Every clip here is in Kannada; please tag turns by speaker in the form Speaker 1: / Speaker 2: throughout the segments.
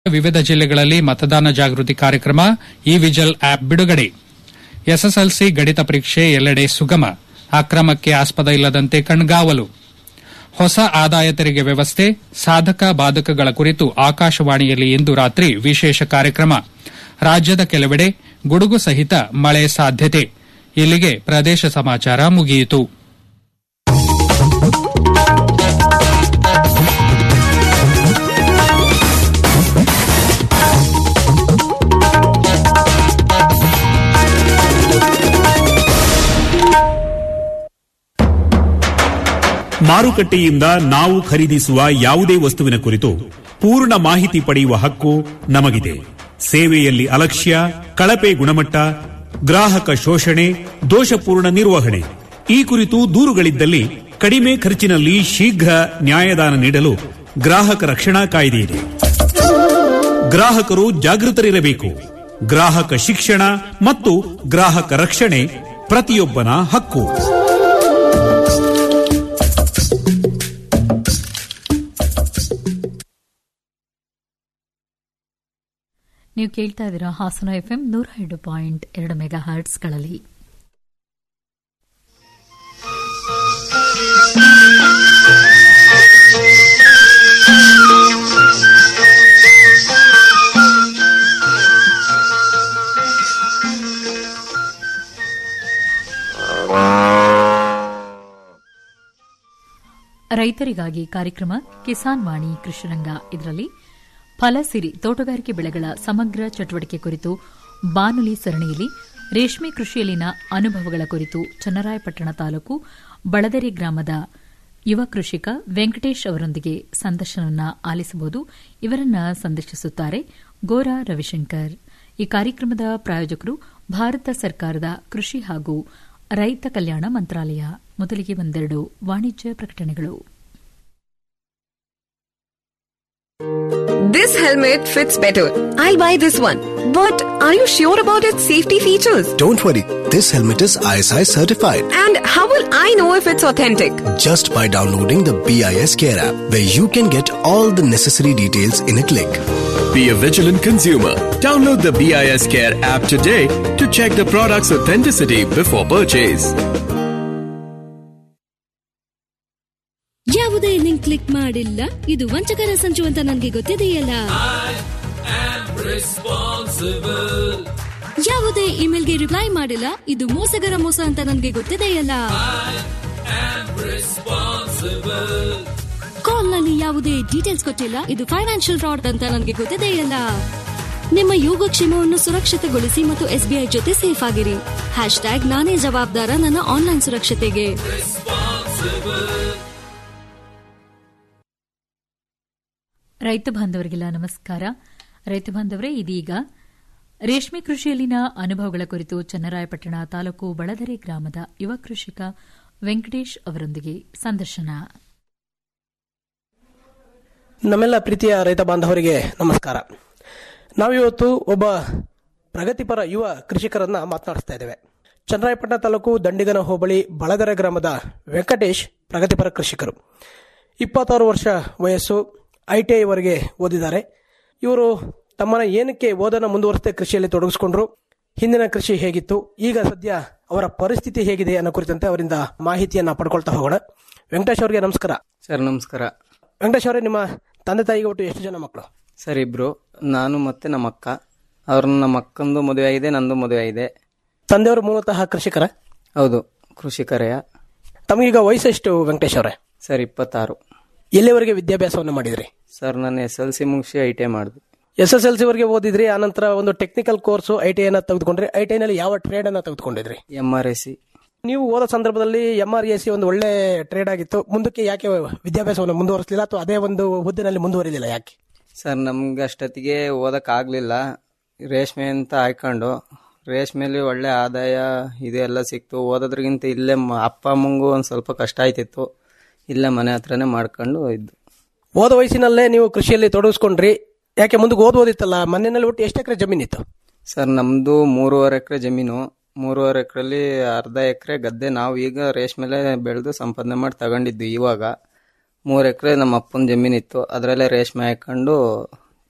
Speaker 1: ವಿವಿಧ ಜಿಲ್ಲೆಗಳಲ್ಲಿ ಮತದಾನ ಜಾಗೃತಿ ಕಾರ್ಯಕ್ರಮ ಇ ವಿಜಲ್ ಆಪ್ ಬಿಡುಗಡೆ ಎಸ್ಎಸ್ಎಲ್ಸಿ ಗಣಿತ ಪರೀಕ್ಷೆ ಎಲ್ಲೆಡೆ ಸುಗಮ ಅಕ್ರಮಕ್ಕೆ ಆಸ್ಪದ ಇಲ್ಲದಂತೆ ಕಣ್ಗಾವಲು ಹೊಸ ಆದಾಯ ತೆರಿಗೆ ವ್ಯವಸ್ಥೆ ಸಾಧಕ ಬಾಧಕಗಳ ಕುರಿತು ಆಕಾಶವಾಣಿಯಲ್ಲಿ ಇಂದು ರಾತ್ರಿ ವಿಶೇಷ ಕಾರ್ಯಕ್ರಮ ರಾಜ್ಯದ ಕೆಲವೆಡೆ ಗುಡುಗು ಸಹಿತ ಮಳೆ ಸಾಧ್ಯತೆ ಇಲ್ಲಿಗೆ ಪ್ರದೇಶ ಸಮಾಚಾರ ಮುಗಿಯಿತು
Speaker 2: ಮಾರುಕಟ್ಟೆಯಿಂದ ನಾವು ಖರೀದಿಸುವ ಯಾವುದೇ ವಸ್ತುವಿನ ಕುರಿತು ಪೂರ್ಣ ಮಾಹಿತಿ ಪಡೆಯುವ ಹಕ್ಕು ನಮಗಿದೆ ಸೇವೆಯಲ್ಲಿ ಅಲಕ್ಷ್ಯ ಕಳಪೆ ಗುಣಮಟ್ಟ ಗ್ರಾಹಕ ಶೋಷಣೆ ದೋಷಪೂರ್ಣ ನಿರ್ವಹಣೆ ಈ ಕುರಿತು ದೂರುಗಳಿದ್ದಲ್ಲಿ ಕಡಿಮೆ ಖರ್ಚಿನಲ್ಲಿ ಶೀಘ್ರ ನ್ಯಾಯದಾನ ನೀಡಲು ಗ್ರಾಹಕ ರಕ್ಷಣಾ ಕಾಯ್ದೆ ಇದೆ ಗ್ರಾಹಕರು ಜಾಗೃತರಿರಬೇಕು ಗ್ರಾಹಕ ಶಿಕ್ಷಣ ಮತ್ತು ಗ್ರಾಹಕ ರಕ್ಷಣೆ ಪ್ರತಿಯೊಬ್ಬನ ಹಕ್ಕು
Speaker 3: ನೀವು ಕೇಳ್ತಾ ಇದ್ದೀರಾ ಹಾಸನ ಎಫ್ಎಂ ನೂರ ಎರಡು ಪಾಯಿಂಟ್ ಎರಡು ಮೆಗಾ ಹರ್ಟ್ಸ್ಗಳಲ್ಲಿ ರೈತರಿಗಾಗಿ ಕಾರ್ಯಕ್ರಮ ಕಿಸಾನ್ ವಾಣಿ ಕೃಷಿರಂಗ ಇದರಲ್ಲಿ ಫಲಸಿರಿ ತೋಟಗಾರಿಕೆ ಬೆಳೆಗಳ ಸಮಗ್ರ ಚಟುವಟಿಕೆ ಕುರಿತು ಬಾನುಲಿ ಸರಣಿಯಲ್ಲಿ ರೇಷ್ಮೆ ಕೃಷಿಯಲ್ಲಿನ ಅನುಭವಗಳ ಕುರಿತು ಚನ್ನರಾಯಪಟ್ಟಣ ತಾಲೂಕು ಬಳದರಿ ಗ್ರಾಮದ ಯುವ ಕೃಷಿಕ ವೆಂಕಟೇಶ್ ಅವರೊಂದಿಗೆ ಸಂದರ್ಶನವನ್ನು ಆಲಿಸಬಹುದು ಇವರನ್ನ ಸಂದರ್ಶಿಸುತ್ತಾರೆ ಗೋರಾ ರವಿಶಂಕರ್ ಈ ಕಾರ್ಯಕ್ರಮದ ಪ್ರಾಯೋಜಕರು ಭಾರತ ಸರ್ಕಾರದ ಕೃಷಿ ಹಾಗೂ ರೈತ ಕಲ್ಯಾಣ ಮಂತ್ರಾಲಯ ಮೊದಲಿಗೆ ಒಂದೆರಡು ವಾಣಿಜ್ಯ ಪ್ರಕಟಣೆಗಳು
Speaker 4: This helmet fits better. I'll buy this one. But are you sure about its safety features?
Speaker 5: Don't worry, this helmet is ISI certified.
Speaker 4: And how will I know if it's authentic?
Speaker 5: Just by downloading the BIS Care app, where you can get all the necessary details in a click.
Speaker 6: Be a vigilant consumer. Download the BIS Care app today to check the product's authenticity before purchase.
Speaker 7: ಯಾವುದೇ ಲಿಂಕ್ ಕ್ಲಿಕ್ ಮಾಡಿಲ್ಲ ಇದು ವಂಚಕರ ಸಂಚು ಅಂತ ನನಗೆ ಗೊತ್ತಿದೆಯಲ್ಲ ಯಾವುದೇ ಇಮೇಲ್ಗೆ ರಿಪ್ಲೈ ಮಾಡಿಲ್ಲ ಇದು ಮೋಸಗರ ಮೋಸ ಅಂತ ನನಗೆ ಗೊತ್ತಿದೆಯಲ್ಲ ಕಾಲ್ ನಲ್ಲಿ ಯಾವುದೇ ಡೀಟೇಲ್ಸ್ ಕೊಟ್ಟಿಲ್ಲ ಇದು ಫೈನಾನ್ಷಿಯಲ್ ಫ್ರಾಡ್ ಅಂತ ನನಗೆ ಗೊತ್ತಿದೆಯಲ್ಲ ನಿಮ್ಮ ಯೋಗಕ್ಷೇಮವನ್ನು ಸುರಕ್ಷಿತಗೊಳಿಸಿ ಮತ್ತು ಎಸ್ಬಿಐ ಜೊತೆ ಸೇಫ್ ಆಗಿರಿ ಹ್ಯಾಶ್ ಟ್ಯಾಗ್ ನಾನೇ ಜವಾಬ್ದಾರ ನನ್ನ ಆನ್ಲೈನ್ ಸುರಕ್ಷತೆಗೆ
Speaker 3: ರೈತ ಬಾಂಧವರಿಗೆಲ್ಲ ನಮಸ್ಕಾರ ರೈತ ಬಾಂಧವರೇ ಇದೀಗ ರೇಷ್ಮೆ ಕೃಷಿಯಲ್ಲಿನ ಅನುಭವಗಳ ಕುರಿತು ಚನ್ನರಾಯಪಟ್ಟಣ ತಾಲೂಕು ಬಳದರೆ ಗ್ರಾಮದ ಯುವ ಕೃಷಿಕ ವೆಂಕಟೇಶ್ ಅವರೊಂದಿಗೆ ಸಂದರ್ಶನ
Speaker 8: ನಮ್ಮೆಲ್ಲ ಪ್ರೀತಿಯ ರೈತ ಬಾಂಧವರಿಗೆ ನಮಸ್ಕಾರ ನಾವಿವತ್ತು ಒಬ್ಬ ಪ್ರಗತಿಪರ ಯುವ ಕೃಷಿಕರನ್ನ ಮಾತನಾಡಿಸ್ತಾ ಇದ್ದೇವೆ ಚನ್ನರಾಯಪಟ್ಟಣ ತಾಲೂಕು ದಂಡಿಗನ ಹೋಬಳಿ ಬಳದರ ಗ್ರಾಮದ ವೆಂಕಟೇಶ್ ಪ್ರಗತಿಪರ ಕೃಷಿಕರು ಇಪ್ಪತ್ತಾರು ವರ್ಷ ವಯಸ್ಸು ಐ ಟಿ ಐವರೆಗೆ ಓದಿದ್ದಾರೆ ಇವರು ತಮ್ಮನ್ನ ಏನಕ್ಕೆ ಓದನ ಮುಂದುವರಿಸದೆ ಕೃಷಿಯಲ್ಲಿ ತೊಡಗಿಸಿಕೊಂಡ್ರು ಹಿಂದಿನ ಕೃಷಿ ಹೇಗಿತ್ತು ಈಗ ಸದ್ಯ ಅವರ ಪರಿಸ್ಥಿತಿ ಹೇಗಿದೆ ಅನ್ನೋ ಕುರಿತಂತೆ ಅವರಿಂದ ಮಾಹಿತಿಯನ್ನ ಪಡ್ಕೊಳ್ತಾ ಹೋಗೋಣ ವೆಂಕಟೇಶ್ ಅವರಿಗೆ ನಮಸ್ಕಾರ
Speaker 9: ಸರ್ ನಮಸ್ಕಾರ
Speaker 8: ವೆಂಕಟೇಶ್ ಅವರೇ ನಿಮ್ಮ ತಂದೆ ತಾಯಿಗೆ ಒಟ್ಟು ಎಷ್ಟು ಜನ ಮಕ್ಕಳು
Speaker 9: ಸರ್ ಇಬ್ರು ನಾನು ಮತ್ತೆ ನಮ್ಮ ಅಕ್ಕ ಅವ್ರನ್ನ ನಮ್ಮ ಅಕ್ಕಂದು ಮದುವೆ ಆಗಿದೆ ನಂದು ಮದುವೆ ಆಗಿದೆ
Speaker 8: ತಂದೆಯವರು ಮೂಲತಃ ಕೃಷಿಕರ
Speaker 9: ಹೌದು ಕೃಷಿಕರೆಯ
Speaker 8: ತಮಗೀಗ ವಯಸ್ಸೆಷ್ಟು ವೆಂಕಟೇಶ್ ಅವರೇ
Speaker 9: ಸರ್ ಇಪ್ಪತ್ತಾರು
Speaker 8: ಎಲ್ಲಿವರೆಗೆ ವಿದ್ಯಾಭ್ಯಾಸವನ್ನು ಮಾಡಿದ್ರಿ
Speaker 9: ಸರ್ ನಾನು ಎಸ್ ಎಲ್ ಸಿ ಮುಗಿಸಿ ಐ ಟಿ ಐ ಮಾಡಿದೆ
Speaker 8: ಎಸ್ ಎಸ್ ಎಲ್ ಸಿ ವರೆಗೆ ಓದಿದ್ರಿ ಆನಂತರ ಒಂದು ಟೆಕ್ನಿಕಲ್ ಕೋರ್ಸ್ ಐ ಟಿ ಐನ ತೆಗೆದುಕೊಂಡ್ರಿ ಐ ಟಿ ಐನಲ್ಲಿ ಯಾವ ಟ್ರೇಡ್ ಅನ್ನ ತೆಗೆದುಕೊಂಡಿದ್ರಿ
Speaker 9: ಎಮ್ ಆರ್ ಎಸ್ ಸಿ
Speaker 8: ನೀವು ಓದೋ ಸಂದರ್ಭದಲ್ಲಿ ಎಂ ಆರ್ ಎ ಸಿ ಒಂದು ಒಳ್ಳೆ ಟ್ರೇಡ್ ಆಗಿತ್ತು ಮುಂದಕ್ಕೆ ಯಾಕೆ ವಿದ್ಯಾಭ್ಯಾಸವನ್ನು ಮುಂದುವರಿಸಲಿಲ್ಲ ಅಥವಾ ಅದೇ ಒಂದು ಹುದ್ದೆನಲ್ಲಿ ಮುಂದುವರಿಲಿಲ್ಲ ಯಾಕೆ
Speaker 9: ಸರ್ ನಮ್ಗೆ ಅಷ್ಟೊತ್ತಿಗೆ ಓದಕ್ಕಾಗಲಿಲ್ಲ ರೇಷ್ಮೆ ಅಂತ ಆಯ್ಕೊಂಡು ರೇಷ್ಮೆಲಿ ಒಳ್ಳೆ ಆದಾಯ ಇದೆಲ್ಲ ಸಿಕ್ತು ಓದೋದ್ರಿಗಿಂತ ಇಲ್ಲೇ ಮ- ಅಪ್ಪ ಅಮ್ಮಂಗೂ ಒಂದು ಸ್ವಲ್ಪ ಕಷ್ಟ ಆಯ್ತಿತ್ತು ಇಲ್ಲೇ ಮನೆ ಹತ್ರನೇ ಮಾಡ್ಕೊಂಡು ಇದ್ದು
Speaker 8: ಓದೋ ವಯಸ್ಸಿನಲ್ಲೇ ನೀವು ಕೃಷಿಯಲ್ಲಿ ತೊಡಗಿಸ್ಕೊಂಡ್ರಿ ಯಾಕೆ ಮುಂದಕ್ಕೆ ಓದ್ಬೋದಿತ್ತಲ್ಲ ಮನೆಯಲ್ಲಿ ಒಟ್ಟು ಎಷ್ಟು ಎಕರೆ ಜಮೀನಿತ್ತು
Speaker 9: ಸರ್ ನಮ್ದು ಮೂರುವರೆ ಎಕರೆ ಜಮೀನು ಮೂರುವರೆ ಎಕರೆಲಿ ಅರ್ಧ ಎಕರೆ ಗದ್ದೆ ನಾವು ಈಗ ರೇಷ್ಮೆಲೆ ಬೆಳೆದು ಸಂಪಾದನೆ ಮಾಡಿ ತಗೊಂಡಿದ್ವಿ ಇವಾಗ ಮೂರು ಎಕರೆ ನಮ್ಮ ಅಪ್ಪನ ಜಮೀನಿತ್ತು ಅದರಲ್ಲೇ ರೇಷ್ಮೆ ಹಾಕೊಂಡು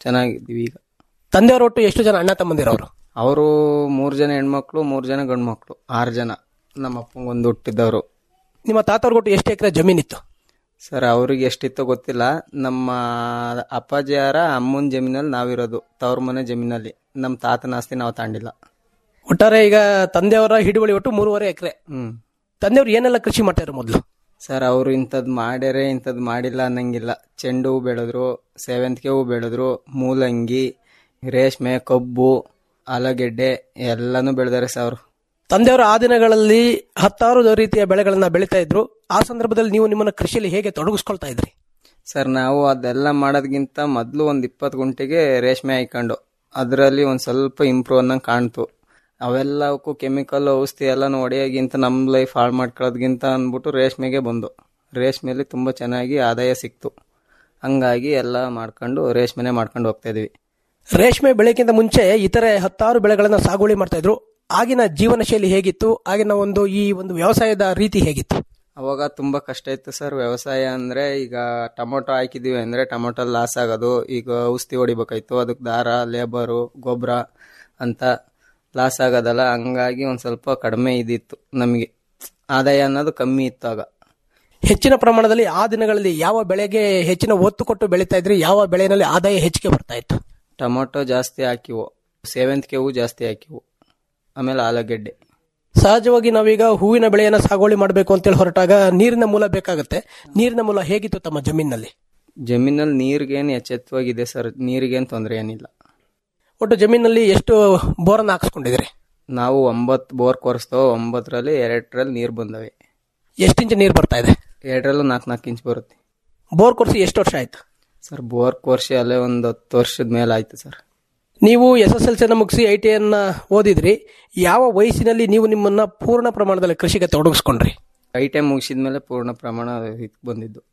Speaker 9: ಚೆನ್ನಾಗಿದ್ದೀವಿ ಈಗ
Speaker 8: ತಂದೆಯವರು ಒಟ್ಟು ಎಷ್ಟು ಜನ ಅಣ್ಣ ತಮ್ಮಂದಿರವರು
Speaker 9: ಅವರು ಮೂರು ಜನ ಹೆಣ್ಮಕ್ಳು ಮೂರು ಜನ ಗಂಡು ಮಕ್ಕಳು ಆರು ಜನ ನಮ್ಮ ಅಪ್ಪಂಗೊಂದು ಹುಟ್ಟಿದ್ದವರು
Speaker 8: ನಿಮ್ಮ ತಾತವ್ರಿಗೆ ಒಟ್ಟು ಎಷ್ಟು ಎಕರೆ ಜಮೀನಿತ್ತು
Speaker 9: ಸರ್ ಅವ್ರಿಗೆ ಎಷ್ಟಿತ್ತೋ ಗೊತ್ತಿಲ್ಲ ನಮ್ಮ ಅಪ್ಪಾಜಿಯಾರ ಅಮ್ಮನ ಜಮೀನಲ್ಲಿ ನಾವಿರೋದು ತವ್ರ ಮನೆ ಜಮೀನಲ್ಲಿ ನಮ್ಮ ತಾತನ ಆಸ್ತಿ ನಾವು ತಾಂಡಿಲ್ಲ
Speaker 8: ಒಟ್ಟಾರೆ ಈಗ ತಂದೆಯವರ ಹಿಡುವಳಿ ಒಟ್ಟು ಮೂರುವರೆ ಎಕರೆ
Speaker 9: ಹ್ಮ್
Speaker 8: ತಂದೆಯವರು ಏನೆಲ್ಲ ಕೃಷಿ ಮಾಡ್ತಾರೆ ಮೊದಲು
Speaker 9: ಸರ್ ಅವರು ಇಂಥದ್ದು ಮಾಡ್ಯಾರೆ ಇಂಥದ್ದು ಮಾಡಿಲ್ಲ ಅನ್ನಂಗಿಲ್ಲ ಚೆಂಡು ಹೂ ಬೆಳೆದ್ರು ಸೇವಂತಿಗೆ ಹೂ ಬೆಳೆದ್ರು ಮೂಲಂಗಿ ರೇಷ್ಮೆ ಕಬ್ಬು ಆಲೂಗೆಡ್ಡೆ ಎಲ್ಲಾನು ಬೆಳೆದಾರೆ ಸರ್ ಅವರು
Speaker 8: ತಂದೆಯವರು ಆ ದಿನಗಳಲ್ಲಿ ಹತ್ತಾರು ರೀತಿಯ ಬೆಳೆಗಳನ್ನ ಬೆಳೀತಾ ಇದ್ರು ಆ ಸಂದರ್ಭದಲ್ಲಿ ನೀವು ನಿಮ್ಮನ್ನ ಕೃಷಿಯಲ್ಲಿ ಹೇಗೆ ತೊಡಗಿಸ್ಕೊಳ್ತಾ ಇದ್ರಿ
Speaker 9: ಸರ್ ನಾವು ಅದೆಲ್ಲ ಮಾಡೋದ್ಗಿಂತ ಮೊದಲು ಒಂದು ಇಪ್ಪತ್ತು ಗುಂಟೆಗೆ ರೇಷ್ಮೆ ಹಾಕೊಂಡು ಅದರಲ್ಲಿ ಒಂದು ಸ್ವಲ್ಪ ಇಂಪ್ರೂವ್ ಅನ್ನಂಗೆ ಕಾಣ್ತು ಅವೆಲ್ಲವಕ್ಕೂ ಕೆಮಿಕಲ್ ಔಷಧಿ ಎಲ್ಲನೂ ಹೊಡೆಯೋಗಿಂತ ನಮ್ಮ ಲೈಫ್ ಹಾಳು ಮಾಡ್ಕೊಳ್ಳೋದ್ಗಿಂತ ಅಂದ್ಬಿಟ್ಟು ರೇಷ್ಮೆಗೆ ಬಂದು ರೇಷ್ಮೆಯಲ್ಲಿ ತುಂಬ ಚೆನ್ನಾಗಿ ಆದಾಯ ಸಿಕ್ತು ಹಂಗಾಗಿ ಎಲ್ಲ ಮಾಡ್ಕೊಂಡು ರೇಷ್ಮೆನೇ ಮಾಡ್ಕೊಂಡು ಹೋಗ್ತಾ ಇದೀವಿ
Speaker 8: ರೇಷ್ಮೆ ಬೆಳೆಗಿಂತ ಮುಂಚೆ ಇತರೆ ಹತ್ತಾರು ಬೆಳೆಗಳನ್ನ ಸಾಗುವಳಿ ಮಾಡ್ತಾ ಇದ್ರು ಆಗಿನ ಜೀವನ ಶೈಲಿ ಹೇಗಿತ್ತು ಆಗಿನ ಒಂದು ಈ ಒಂದು ವ್ಯವಸಾಯದ ರೀತಿ ಹೇಗಿತ್ತು
Speaker 9: ಅವಾಗ ತುಂಬ ಕಷ್ಟ ಇತ್ತು ಸರ್ ವ್ಯವಸಾಯ ಅಂದರೆ ಈಗ ಟೊಮೊಟೊ ಹಾಕಿದೀವಿ ಅಂದರೆ ಟೊಮೊಟೊ ಲಾಸ್ ಆಗೋದು ಈಗ ಔಷಧಿ ಹೊಡಿಬೇಕಾಯ್ತು ಅದಕ್ಕೆ ದಾರ ಲೇಬರು ಗೊಬ್ಬರ ಅಂತ ಲಾಸ್ ಆಗೋದಲ್ಲ ಹಂಗಾಗಿ ಒಂದು ಸ್ವಲ್ಪ ಕಡಿಮೆ ಇದಿತ್ತು ನಮಗೆ ಆದಾಯ ಅನ್ನೋದು ಕಮ್ಮಿ ಇತ್ತು ಆಗ
Speaker 8: ಹೆಚ್ಚಿನ ಪ್ರಮಾಣದಲ್ಲಿ ಆ ದಿನಗಳಲ್ಲಿ ಯಾವ ಬೆಳೆಗೆ ಹೆಚ್ಚಿನ ಒತ್ತು ಕೊಟ್ಟು ಬೆಳೀತಾ ಇದ್ರಿ ಯಾವ ಬೆಳೆನಲ್ಲಿ ಆದಾಯ ಹೆಚ್ಚಿಗೆ ಬರ್ತಾ ಇತ್ತು
Speaker 9: ಟೊಮೊಟೊ ಜಾಸ್ತಿ ಹಾಕಿವು ಸೇವಂತಿಗೆ ಹೂವು ಜಾಸ್ತಿ ಹಾಕಿವು ಆಮೇಲೆ ಆಲೂಗೆಡ್ಡೆ
Speaker 8: ಸಹಜವಾಗಿ ನಾವೀಗ ಹೂವಿನ ಬೆಳೆಯನ್ನ ಸಾಗುವಳಿ ಮಾಡಬೇಕು ಅಂತೇಳಿ ಹೊರಟಾಗ ನೀರಿನ ಮೂಲ ಬೇಕಾಗುತ್ತೆ ನೀರಿನ ಮೂಲ ಹೇಗಿತ್ತು ತಮ್ಮ ಜಮೀನಿನಲ್ಲಿ
Speaker 9: ಜಮೀನಲ್ಲಿ ನೀರಿಗೇನು ಎಚ್ಚೆತ್ತವಾಗಿದೆ ಸರ್ ನೀರಿಗೇನು ತೊಂದರೆ ಏನಿಲ್ಲ
Speaker 8: ಒಟ್ಟು ಜಮೀನಲ್ಲಿ ಎಷ್ಟು ಬೋರನ್ನ ಹಾಕಿಸ್ಕೊಂಡಿದ್ರಿ
Speaker 9: ನಾವು ಒಂಬತ್ತು ಬೋರ್ ಕೊರೆಸ್ತೋ ಒಂಬತ್ತರಲ್ಲಿ ಎರಡರಲ್ಲಿ ನೀರು ಬಂದವೆ
Speaker 8: ಎಷ್ಟು ಇಂಚ್ ನೀರು ಬರ್ತಾ ಇದೆ
Speaker 9: ಎರಡರಲ್ಲೂ ನಾಲ್ಕು ನಾಲ್ಕು ಇಂಚ್ ಬರುತ್ತೆ
Speaker 8: ಬೋರ್ ಕೊರ್ಸಿ ಎಷ್ಟು ವರ್ಷ ಆಯ್ತು
Speaker 9: ಸರ್ ಬೋರ್ ಕೋರ್ಸಿ ಅಲ್ಲೇ ಒಂದು ಹತ್ತು ವರ್ಷದ ಮೇಲೆ ಆಯ್ತು ಸರ್
Speaker 8: ನೀವು ಎಸ್ ಎಸ್ ಎಲ್ ಸಿ ಮುಗಿಸಿ ಐ ಟಿ ಅನ್ನ ಓದಿದ್ರಿ ಯಾವ ವಯಸ್ಸಿನಲ್ಲಿ ನೀವು ನಿಮ್ಮನ್ನ ಪೂರ್ಣ ಪ್ರಮಾಣದಲ್ಲಿ ಕೃಷಿಗೆ ತೊಡಗಿಸ್ಕೊಂಡ್ರಿ
Speaker 9: ಐ ಟಿ ಮುಗಿಸಿದ ಮೇಲೆ ಪೂರ್ಣ ಪ್ರಮಾಣ ಇದ್ ಬಂದಿದ್ದು